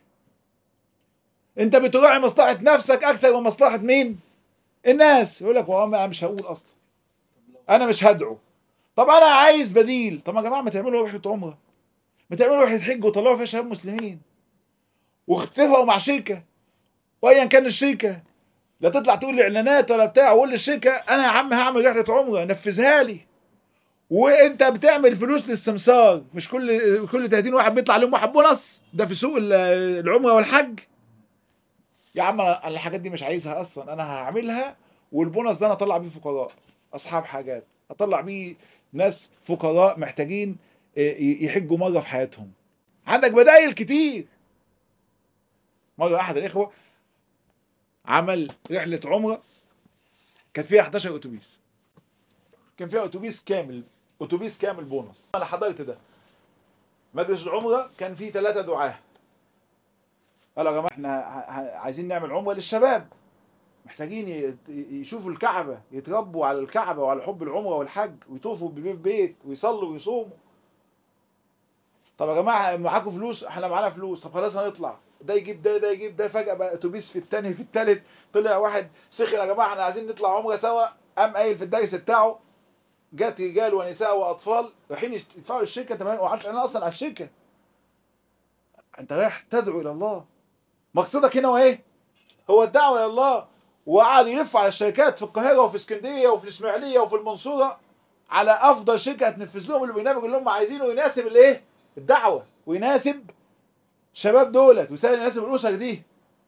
انت بتراعي مصلحه نفسك اكتر من مصلحه مين الناس يقول لك والله انا مش هقول اصلا انا مش هدعو طب انا عايز بديل طب يا جماعه ما تعملوا رحله عمره ما تعملوا رحله حج وطلعوا فيها شباب مسلمين واختفوا مع شركه وايا كان الشركه لا تطلع تقول لي اعلانات ولا بتاع وقول للشركه انا يا عم هعمل رحله عمره نفذها لي وانت بتعمل فلوس للسمسار مش كل كل 30 واحد بيطلع عليهم واحد بونص ده في سوق ال- العمره والحج يا عم انا أنا الحاجات دي مش عايزها اصلا انا هعملها والبونص ده انا اطلع بيه فقراء اصحاب حاجات اطلع بيه ناس فقراء محتاجين ي- يحجوا مره في حياتهم عندك بدايل كتير مره احد الاخوه عمل رحله عمره كانت فيها 11 اتوبيس كان فيها اتوبيس كامل اتوبيس كامل بونص انا حضرت ده مجلس العمره كان فيه ثلاثه دعاه قالوا يا جماعه احنا ه- ه- عايزين نعمل عمره للشباب محتاجين ي- يشوفوا الكعبه يتربوا على الكعبه وعلى حب العمره والحج ويطوفوا ببيت بيت ويصلوا ويصوموا طب يا جماعه معاكم فلوس احنا معانا فلوس طب خلاص هنطلع ده يجيب ده ده يجيب ده فجاه بقى اتوبيس في الثاني في الثالث طلع واحد سخن يا جماعه احنا عايزين نطلع عمره سوا قام قايل في الدرس بتاعه جات رجال ونساء واطفال رايحين يشت- يدفعوا للشركه انت ما وقعدش انا اصلا على الشركه انت رايح تدعو الى الله مقصدك هنا هو ايه؟ هو الدعوه الى الله وقعد يلف على الشركات في القاهره وفي اسكندريه وفي الاسماعيليه وفي المنصوره على افضل شركه هتنفذ لهم البرنامج اللي هم عايزينه يناسب الايه؟ الدعوه ويناسب شباب دولت ويسهل يناسب الاسر دي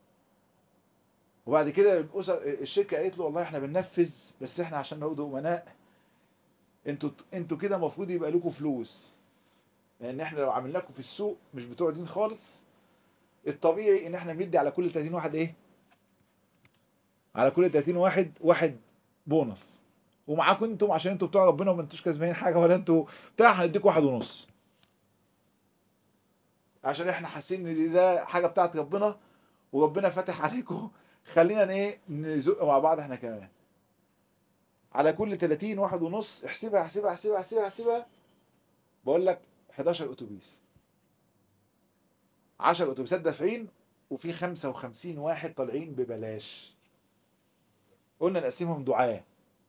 وبعد كده الاسر الشركه قالت له والله احنا بننفذ بس احنا عشان نعود امناء انتوا انتوا كده المفروض يبقى لكم فلوس لان احنا لو عملناكم في السوق مش بتوع دين خالص الطبيعي ان احنا بندي على كل 30 واحد ايه على كل 30 واحد واحد بونص ومعاكم انتم عشان انتوا بتوع ربنا وما انتوش كسبانين حاجه ولا انتوا بتاع هنديكم واحد ونص عشان احنا حاسين ان دي ده حاجه بتاعت ربنا وربنا فاتح عليكم خلينا ايه نزق مع بعض احنا كمان على كل 30 واحد ونص احسبها احسبها احسبها احسبها احسبها بقول لك 11 اتوبيس 10 اتوبيسات دافعين وفي 55 واحد طالعين ببلاش قلنا نقسمهم دعاة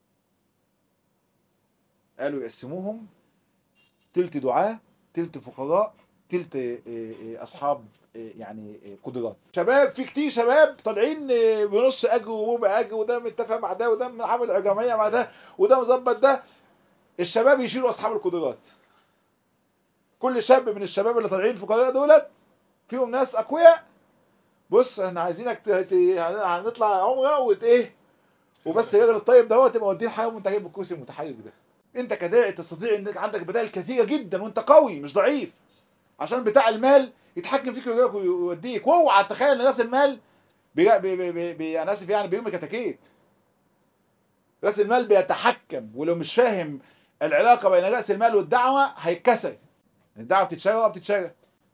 قالوا يقسموهم تلت دعاة تلت فقراء تلت آه، آه، اصحاب آه، يعني آه، قدرات شباب في كتير شباب طالعين آه، بنص اجر وربع اجر وده متفق مع ده وده عامل جمعيه مع ده وده مظبط ده الشباب يشيلوا اصحاب القدرات كل شاب من الشباب اللي طالعين فقراء دولت فيهم ناس اقوياء بص احنا عايزينك ت... ت... هنطلع عمره وت ايه وبس الراجل الطيب ده هو تبقى وديه حاجه وانت جايب الكرسي المتحرك ده انت كداعي تستطيع انك عندك بدائل كثيره جدا وانت قوي مش ضعيف عشان بتاع المال يتحكم فيك ويجيبك ويوديك واوعى تتخيل ان راس المال بي... بي... بي... بي... بي... انا اسف يعني بيومي كتاكيت راس المال بيتحكم ولو مش فاهم العلاقه بين راس المال والدعوه هيتكسر الدعوه بتتشرى ولا بتتشرى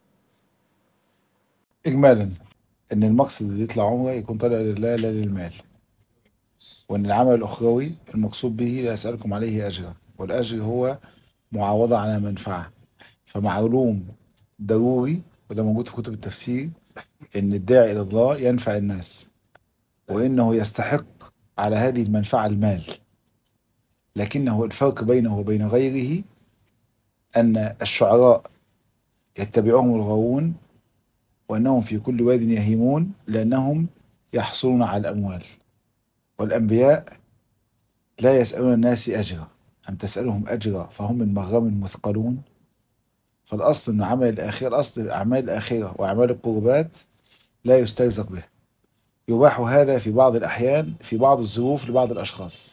اجمالا ان المقصد اللي يطلع عمره يكون طالع لله لا للمال وان العمل الاخروي المقصود به لا اسالكم عليه اجرا والاجر هو معاوضه على منفعه فمعلوم ضروري وده موجود في كتب التفسير ان الداعي الى الله ينفع الناس وانه يستحق على هذه المنفعه المال لكنه الفرق بينه وبين غيره ان الشعراء يتبعهم الغاوون وانهم في كل واد يهيمون لانهم يحصلون على الاموال والانبياء لا يسالون الناس اجرا ام تسالهم اجرا فهم من مغرم مثقلون فالاصل ان عمل الاخره الاصل اعمال الاخره واعمال القربات لا يسترزق به يباح هذا في بعض الاحيان في بعض الظروف لبعض الاشخاص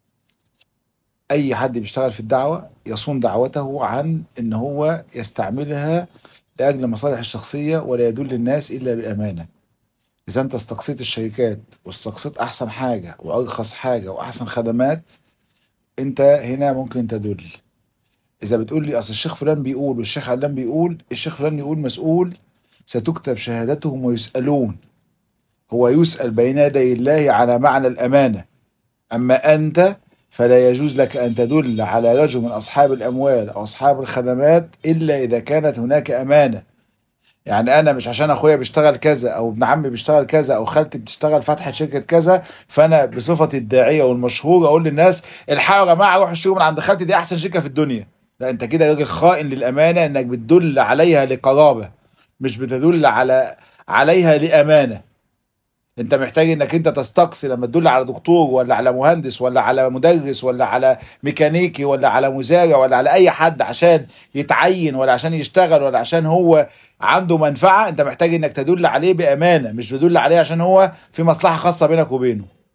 اي حد بيشتغل في الدعوه يصون دعوته عن ان هو يستعملها لاجل مصالح الشخصيه ولا يدل الناس الا بامانه اذا انت استقصيت الشركات واستقصيت احسن حاجه وارخص حاجه واحسن خدمات انت هنا ممكن تدل اذا بتقول لي اصل الشيخ فلان بيقول والشيخ علان بيقول الشيخ فلان يقول مسؤول ستكتب شهادتهم ويسالون هو يسال بين يدي الله على معنى الامانه اما انت فلا يجوز لك ان تدل على رجل من اصحاب الاموال او اصحاب الخدمات الا اذا كانت هناك امانه يعني انا مش عشان اخويا بيشتغل كذا او ابن عمي بيشتغل كذا او خالتي بتشتغل فتحه شركه كذا فانا بصفتي الداعيه والمشهور اقول للناس الحقوا يا جماعه روحوا اشتروا من عند خالتي دي احسن شركه في الدنيا لا انت كده راجل خائن للامانه انك بتدل عليها لقرابه مش بتدل على عليها لامانه انت محتاج انك انت تستقصي لما تدل على دكتور ولا على مهندس ولا على مدرس ولا على ميكانيكي ولا على مزارع ولا على اي حد عشان يتعين ولا عشان يشتغل ولا عشان هو عنده منفعه انت محتاج انك تدل عليه بامانه مش بتدل عليه عشان هو في مصلحه خاصه بينك وبينه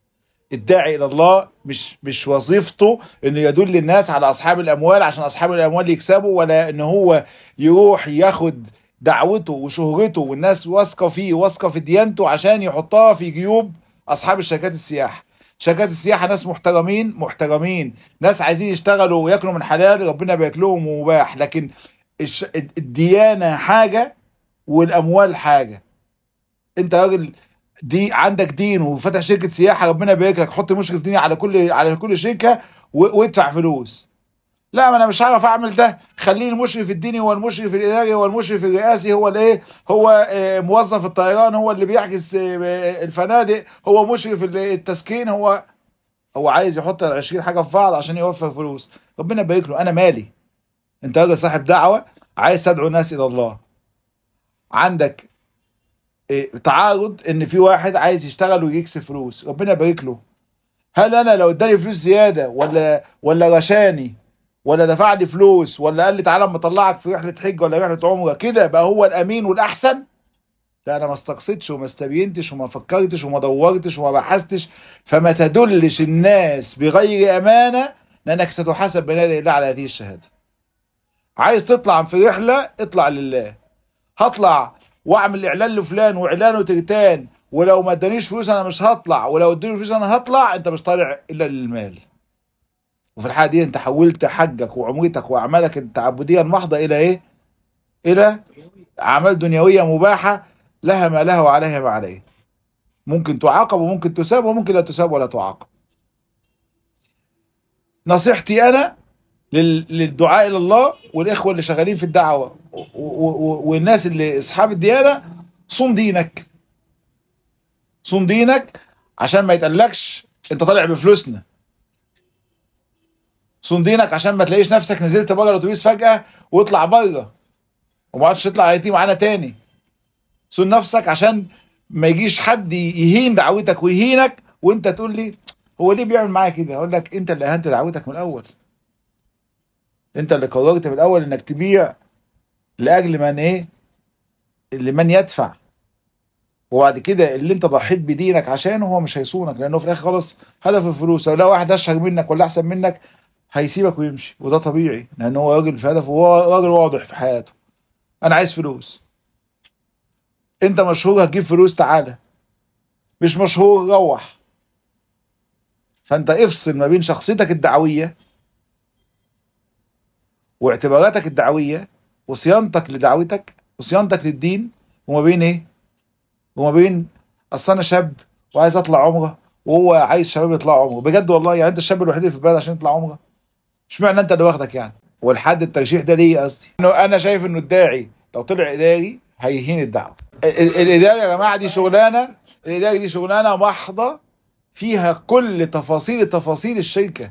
الداعي الى الله مش مش وظيفته انه يدل الناس على اصحاب الاموال عشان اصحاب الاموال يكسبوا ولا ان هو يروح ياخد دعوته وشهرته والناس واثقه فيه واثقه في ديانته عشان يحطها في جيوب اصحاب الشركات السياحه شركات السياحه ناس محترمين محترمين ناس عايزين يشتغلوا وياكلوا من حلال ربنا بياكلهم مباح لكن الش... الديانه حاجه والاموال حاجه انت راجل دي عندك دين وفتح شركه سياحه ربنا يبارك لك حط مشرف ديني على كل على كل شركه و... وادفع فلوس لا ما انا مش هعرف اعمل ده خليني المشرف الديني هو المشرف الاداري هو المشرف الرئاسي هو الايه هو آه، موظف الطيران هو اللي بيحجز آه، الفنادق هو مشرف التسكين هو هو عايز يحط ال 20 حاجه في بعض عشان يوفر فلوس ربنا يبارك له انا مالي انت راجل صاحب دعوه عايز تدعو الناس الى الله عندك إيه، تعارض ان في واحد عايز يشتغل ويكسب فلوس ربنا يبارك له هل انا لو اداني فلوس زياده ولا ولا رشاني ولا دفع لي فلوس ولا قال لي تعالى اما اطلعك في رحله حج ولا رحله عمره كده بقى هو الامين والاحسن لا انا ما استقصدش وما استبينتش وما فكرتش وما دورتش وما بحثتش فما تدلش الناس بغير امانه لانك ستحاسب بين يدي الله على هذه الشهاده عايز تطلع في رحله اطلع لله هطلع واعمل اعلان لفلان واعلان وترتان ولو ما ادانيش فلوس انا مش هطلع ولو ادوني فلوس انا هطلع انت مش طالع الا للمال وفي الحاله دي انت حولت حجك وعمرتك واعمالك التعبديه المحضه الى ايه؟ الى اعمال دنيويه مباحه لها ما لها وعليها ما عليه. ممكن تعاقب وممكن تساب وممكن لا تساب ولا تعاقب. نصيحتي انا لل- للدعاء الى الله والاخوه اللي شغالين في الدعوه و- و- و- والناس اللي اصحاب الديانه صوم دينك. صوم دينك عشان ما يتقالكش انت طالع بفلوسنا. صوم دينك عشان ما تلاقيش نفسك نزلت بره الاتوبيس فجاه واطلع بره وما عادش تطلع ايتي معانا تاني صوم نفسك عشان ما يجيش حد يهين دعوتك ويهينك وانت تقول لي هو ليه بيعمل معايا كده اقول لك انت اللي اهنت دعوتك من الاول انت اللي قررت من الاول انك تبيع لاجل من ايه لمن يدفع وبعد كده اللي انت ضحيت بدينك عشانه هو مش هيصونك لانه في الاخر خلاص هدف الفلوس لو واحد اشهر منك ولا احسن منك هيسيبك ويمشي وده طبيعي لان هو راجل في هدفه وهو راجل واضح في حياته انا عايز فلوس انت مشهور هتجيب فلوس تعالى مش مشهور روح فانت افصل ما بين شخصيتك الدعويه واعتباراتك الدعويه وصيانتك لدعوتك وصيانتك للدين وما بين ايه وما بين اصل انا شاب وعايز اطلع عمره وهو عايز شباب يطلعوا عمره بجد والله يعني انت الشاب الوحيد اللي في البلد عشان يطلع عمره اشمعنى انت اللي واخدك يعني والحد الترشيح ده ليه قصدي انه انا شايف انه الداعي لو طلع اداري هيهين الدعوه ال- ال- الاداري يا جماعه دي شغلانه الاداري دي شغلانه محضه فيها كل تفاصيل تفاصيل الشركه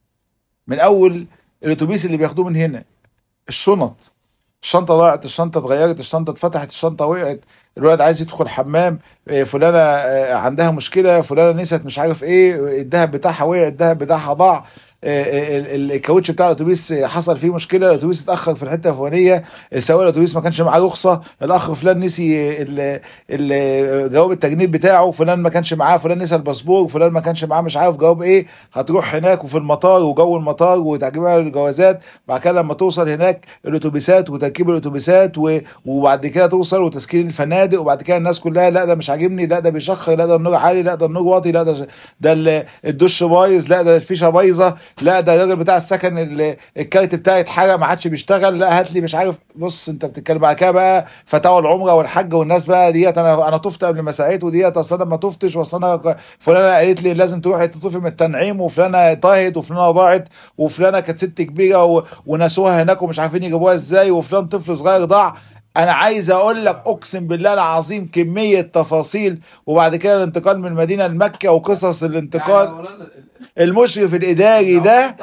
من اول الاتوبيس اللي بياخدوه من هنا الشنط الشنطه ضاعت الشنطه اتغيرت الشنطه اتفتحت الشنطه وقعت الولد عايز يدخل حمام إيه، فلانه آه، عندها مشكله فلانه نسيت مش عارف ايه الذهب بتاعها وقع الذهب بتاعها ضاع آه، ال- ال- الكاوتش بتاع الاتوبيس حصل فيه مشكله الاتوبيس اتاخر في الحته الفلانيه سواق الاتوبيس ما كانش معاه رخصه الاخ فلان نسي ال- ال- جواب التجنيد بتاعه فلان ما كانش معاه فلان نسى الباسبور فلان ما كانش معاه مش عارف جواب ايه هتروح هناك وفي المطار وجو المطار وتجميع الجوازات بعد كده لما توصل هناك الاتوبيسات وتركيب الاتوبيسات و- وبعد كده توصل وتسكين الفنادق وبعد كده الناس كلها لا ده مش عاجبني لا ده بيشخر لا ده النور عالي لا ده النور واطي لا ده ده ال- الدش بايظ لا ده الفيشه بايظه لا ده الراجل بتاع السكن ال- الكارت بتاعي اتحرق ما عادش بيشتغل لا هات لي مش عارف بص انت بتتكلم بعد كده بقى فتاوى العمره والحج والناس بقى ديت انا انا طفت قبل ما سعيت وديت اصل انا ما طفتش واصل انا ك- فلانه قالت لي لازم تروحي تطوفي من التنعيم وفلانه طاهت وفلانه ضاعت وفلانه كانت ست كبيره و... ونسوها هناك ومش عارفين يجيبوها ازاي وفلان طفل صغير ضاع انا عايز اقول لك اقسم بالله العظيم كميه تفاصيل وبعد كده الانتقال من المدينه لمكه وقصص الانتقال المشرف الاداري ده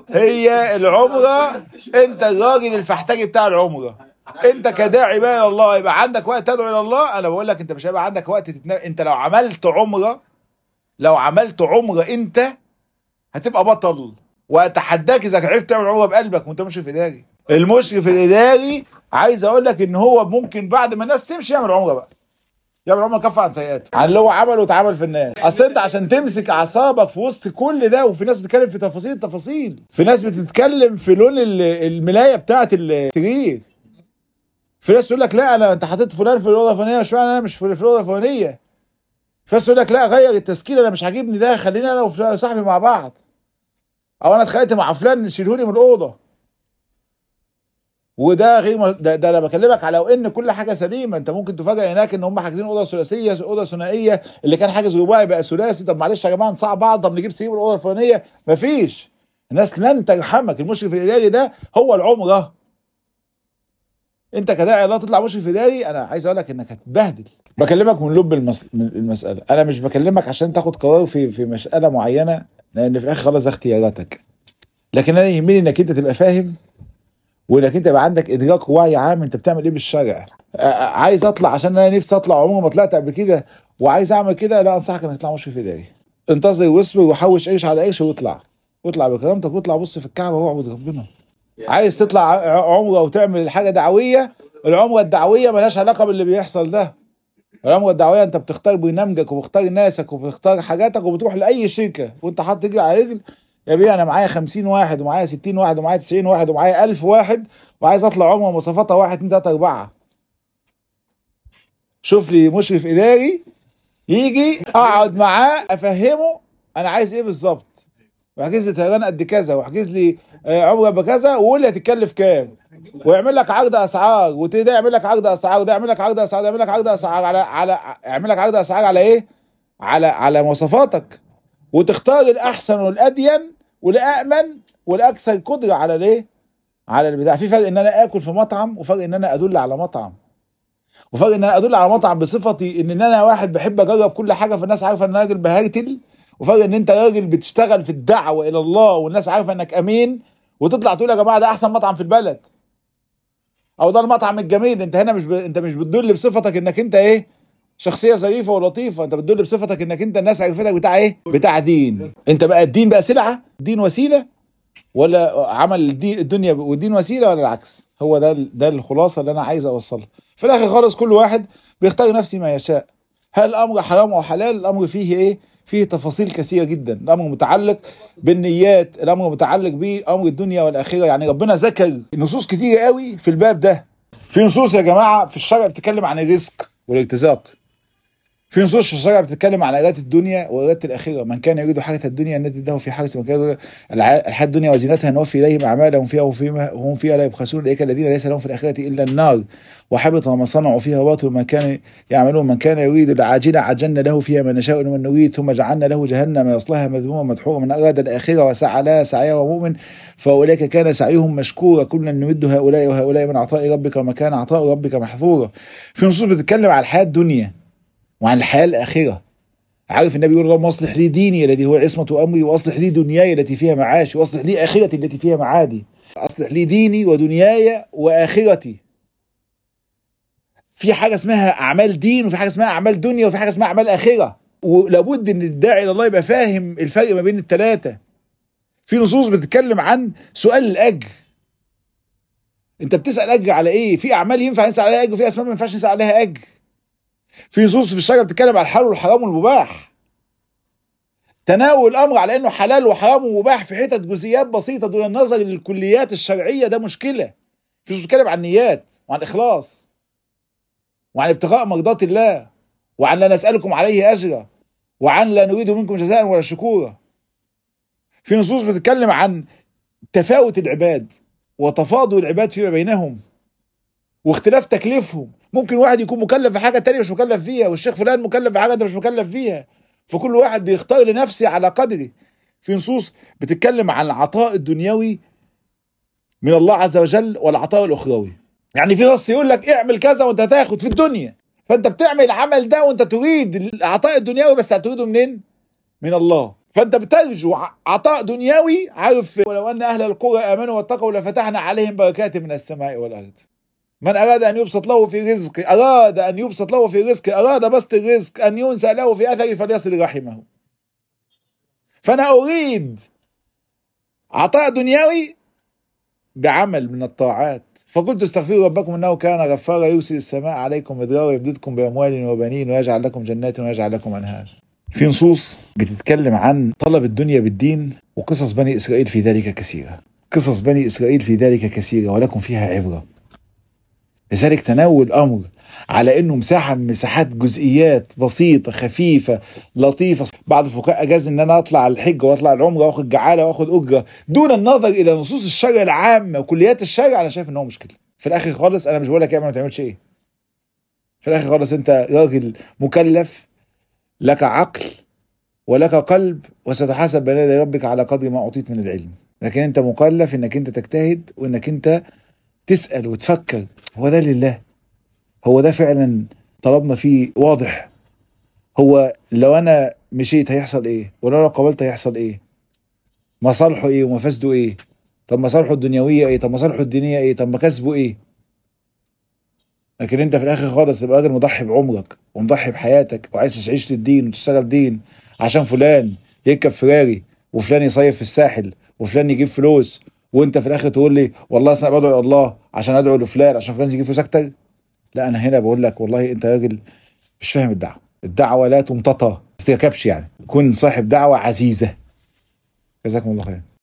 هي العمره انت الراجل الفحتاجي بتاع العمره انت كداعي بقى الى الله يبقى عندك وقت تدعو الى الله انا بقول لك انت مش هيبقى عندك وقت تتنا... انت لو عملت عمره لو عملت عمره انت هتبقى بطل واتحداك اذا عرفت تعمل عمره بقلبك وانت مشرف اداري المشرف الاداري عايز اقول لك ان هو ممكن بعد ما الناس تمشي يعمل عمره بقى يعمل عمره كف عن سيئاته عن اللي هو عمله واتعمل في الناس اصل انت عشان تمسك اعصابك في وسط كل ده وفي ناس بتتكلم في تفاصيل التفاصيل في ناس بتتكلم في لون ال- الملايه بتاعه السرير في ناس تقول لك لا انا انت حطيت فلان في الاوضه الفلانيه اشمعنى انا مش في في الاوضه الفلانيه في ناس تقول لك لا غير التسكيل انا مش عاجبني ده خلينا انا وصاحبي مع بعض او انا اتخانقت مع فلان شيلهوني من الاوضه وده غير م- ده, ده انا بكلمك على ان كل حاجه سليمه انت ممكن تفاجئ هناك ان هم حاجزين اوضه ثلاثيه اوضه ثنائيه اللي كان حاجز رباعي بقى ثلاثي طب معلش يا جماعه نصعب بعض طب نجيب سرير من الاوضه الفلانيه مفيش الناس لن ترحمك المشرف الاداري ده هو العمره انت كداعي الله تطلع مشرف اداري انا عايز اقول لك انك هتتبهدل بكلمك من لب المس... من المساله انا مش بكلمك عشان تاخد قرار في في مساله معينه لان في الاخر خلاص ده اختياراتك لكن انا يهمني انك انت تبقى فاهم وانك انت يبقى عندك ادراك ووعي عام انت بتعمل ايه بالشرع آه، آه، عايز اطلع عشان انا نفسي اطلع عمري ما طلعت قبل كده وعايز اعمل كده لا انصحك انك تطلع مشرف اداري انتظر واصبر وحوش عيش على عيش واطلع واطلع بكرامتك واطلع بص في الكعبه واعبد ربنا عايز تطلع ع- عمره وتعمل حاجه دعويه العمره الدعويه ملهاش علاقه باللي بيحصل ده العمره الدعويه انت بتختار برنامجك وبتختار ناسك وبتختار حاجاتك وبتروح لاي شركه وانت حاطط رجل على رجل يا بيه انا معايا 50 واحد ومعايا 60 واحد ومعايا 90 واحد ومعايا 1000 واحد وعايز اطلع عمره مواصفاتها 1 2 3 4 شوف لي مشرف اداري يجي اقعد معاه افهمه انا عايز ايه بالظبط واحجز لي طيران قد كذا واحجز لي آه، عمره بكذا وقول لي هتتكلف كام ويعمل لك عقد اسعار وده يعمل لك عقد اسعار وده يعمل لك عقد اسعار وده يعمل لك عقد اسعار على على يعمل لك عقد اسعار على ايه؟ على على مواصفاتك وتختار الاحسن والادين والامن والاكثر قدره على الايه؟ على البتاع في فرق ان انا اكل في مطعم وفرق ان انا ادل على مطعم وفرق ان انا ادل على مطعم بصفتي ان انا واحد بحب اجرب كل حاجه فالناس عارفه ان انا راجل بهرتل وفرق ان انت راجل بتشتغل في الدعوه الى الله والناس عارفه انك امين وتطلع تقول يا جماعه ده احسن مطعم في البلد او ده المطعم الجميل انت هنا مش ب... انت مش بتدل بصفتك انك انت ايه شخصيه ظريفه ولطيفه انت بتدل بصفتك انك انت الناس عرفتك بتاع ايه بتاع دين انت بقى الدين بقى سلعه الدين وسيله ولا عمل الدين الدنيا والدين وسيله ولا العكس هو ده ال- ده الخلاصه اللي انا عايز اوصلها في الاخر خالص كل واحد بيختار نفسه ما يشاء هل الامر حرام او حلال الامر فيه ايه فيه تفاصيل كثيره جدا الامر متعلق بالنيات الامر متعلق بامر الدنيا والاخره يعني ربنا ذكر نصوص كتيره قوي في الباب ده في نصوص يا جماعه في الشرع بتتكلم عن الرزق والارتزاق في نصوص في الشرع بتتكلم عن ايات الدنيا وايات الاخره من كان يريد حاجه الدنيا نجد له في حرث من كان يريد الع- الحياه الدنيا وزينتها نوفي اليهم اعمالهم فيها وفيما هم فيها لا يبخسون اولئك الذين ليس لهم في الاخره الا النار وحبط ما صنعوا فيها باطل ما كان يعملون من كان يريد العاجله عجلنا له فيها ما نشاء لمن نريد ثم جعلنا له جهنم يصلاها مذموما مدحورا من اراد الاخره وسعى لها سعيها ومؤمن فاولئك كان سعيهم مشكورا كلا نمد هؤلاء وهؤلاء من عطاء ربك وما كان عطاء ربك محظورا في نصوص بتتكلم على الحياه الدنيا وعن الحياه الاخره عارف النبي يقول اللهم اصلح لي ديني الذي هو عصمة امري واصلح لي دنياي التي فيها معاشي واصلح لي اخرتي التي فيها معادي اصلح لي ديني ودنياي واخرتي في حاجه اسمها اعمال دين وفي حاجه اسمها اعمال دنيا وفي حاجه اسمها اعمال اخره ولابد ان الداعي الى الله يبقى فاهم الفرق ما بين الثلاثه في نصوص بتتكلم عن سؤال الاجر انت بتسال اجر على ايه في اعمال ينفع نسال عليها اجر وفي اسباب ما ينفعش نسال عليها اجر في نصوص في الشرع بتتكلم عن الحلال والحرام والمباح تناول الامر على انه حلال وحرام ومباح في حتت جزئيات بسيطه دون النظر للكليات الشرعيه ده مشكله في نصوص بتتكلم عن النيات وعن الاخلاص وعن ابتغاء مرضات الله وعن لا نسالكم عليه اجرا وعن لا نريد منكم جزاء ولا شكورا في نصوص بتتكلم عن تفاوت العباد وتفاضل العباد فيما بينهم واختلاف تكليفهم ممكن واحد يكون مكلف في حاجه تانية مش مكلف فيها والشيخ فلان مكلف في حاجه انت مش مكلف فيها فكل واحد بيختار لنفسه على قدره في نصوص بتتكلم عن العطاء الدنيوي من الله عز وجل والعطاء الاخروي يعني في نص يقول لك اعمل كذا وانت هتاخد في الدنيا فانت بتعمل العمل ده وانت تريد العطاء الدنيوي بس هتريده منين من الله فانت بترجو عطاء دنيوي عارف ولو ان اهل القرى امنوا واتقوا لفتحنا عليهم بركات من السماء والارض من أراد أن يبسط له في رزق أراد أن يبسط له في رزق أراد بسط الرزق أن ينسى له في أثره فليصل رحمه فأنا أريد عطاء دنيوي بعمل من الطاعات فقلت استغفروا ربكم انه كان غفارا يرسل السماء عليكم مدرارا يمددكم باموال وبنين ويجعل لكم جنات ويجعل لكم انهار. في نصوص بتتكلم عن طلب الدنيا بالدين وقصص بني اسرائيل في ذلك كثيره. قصص بني اسرائيل في ذلك كثيره ولكم فيها عبره. لذلك تناول الامر على انه مساحه من مساحات جزئيات بسيطه خفيفه لطيفه بعض الفقهاء اجاز ان انا اطلع الحج واطلع العمره واخد جعاله واخد اجره دون النظر الى نصوص الشرع العامه وكليات الشرع انا شايف ان هو مشكله في الاخر خالص انا مش بقول لك اعمل ما تعملش ايه في الاخر خالص انت راجل مكلف لك عقل ولك قلب وستحاسب بين يدي ربك على قدر ما اعطيت من العلم لكن انت مكلف انك انت تجتهد وانك انت تسال وتفكر هو ده لله هو ده فعلا طلبنا فيه واضح هو لو انا مشيت هيحصل ايه ولو انا قابلت هيحصل ايه مصالحه ايه ومفاسده ايه طب مصالحه الدنيويه ايه طب مصالحه الدينيه ايه طب مكاسبه ايه لكن انت في الاخر خالص تبقى راجل مضحي بعمرك ومضحي بحياتك وعايز تعيش للدين وتشتغل دين عشان فلان يركب فراري وفلان يصيف في الساحل وفلان يجيب فلوس وانت في الاخر تقول لي والله اصل انا بدعو الله عشان ادعو لفلان عشان فلان يجيب فلوس اكتر لا انا هنا بقول لك والله انت راجل مش فاهم الدعوه الدعوه لا تمتطى ما تركبش يعني كن صاحب دعوه عزيزه جزاكم الله خير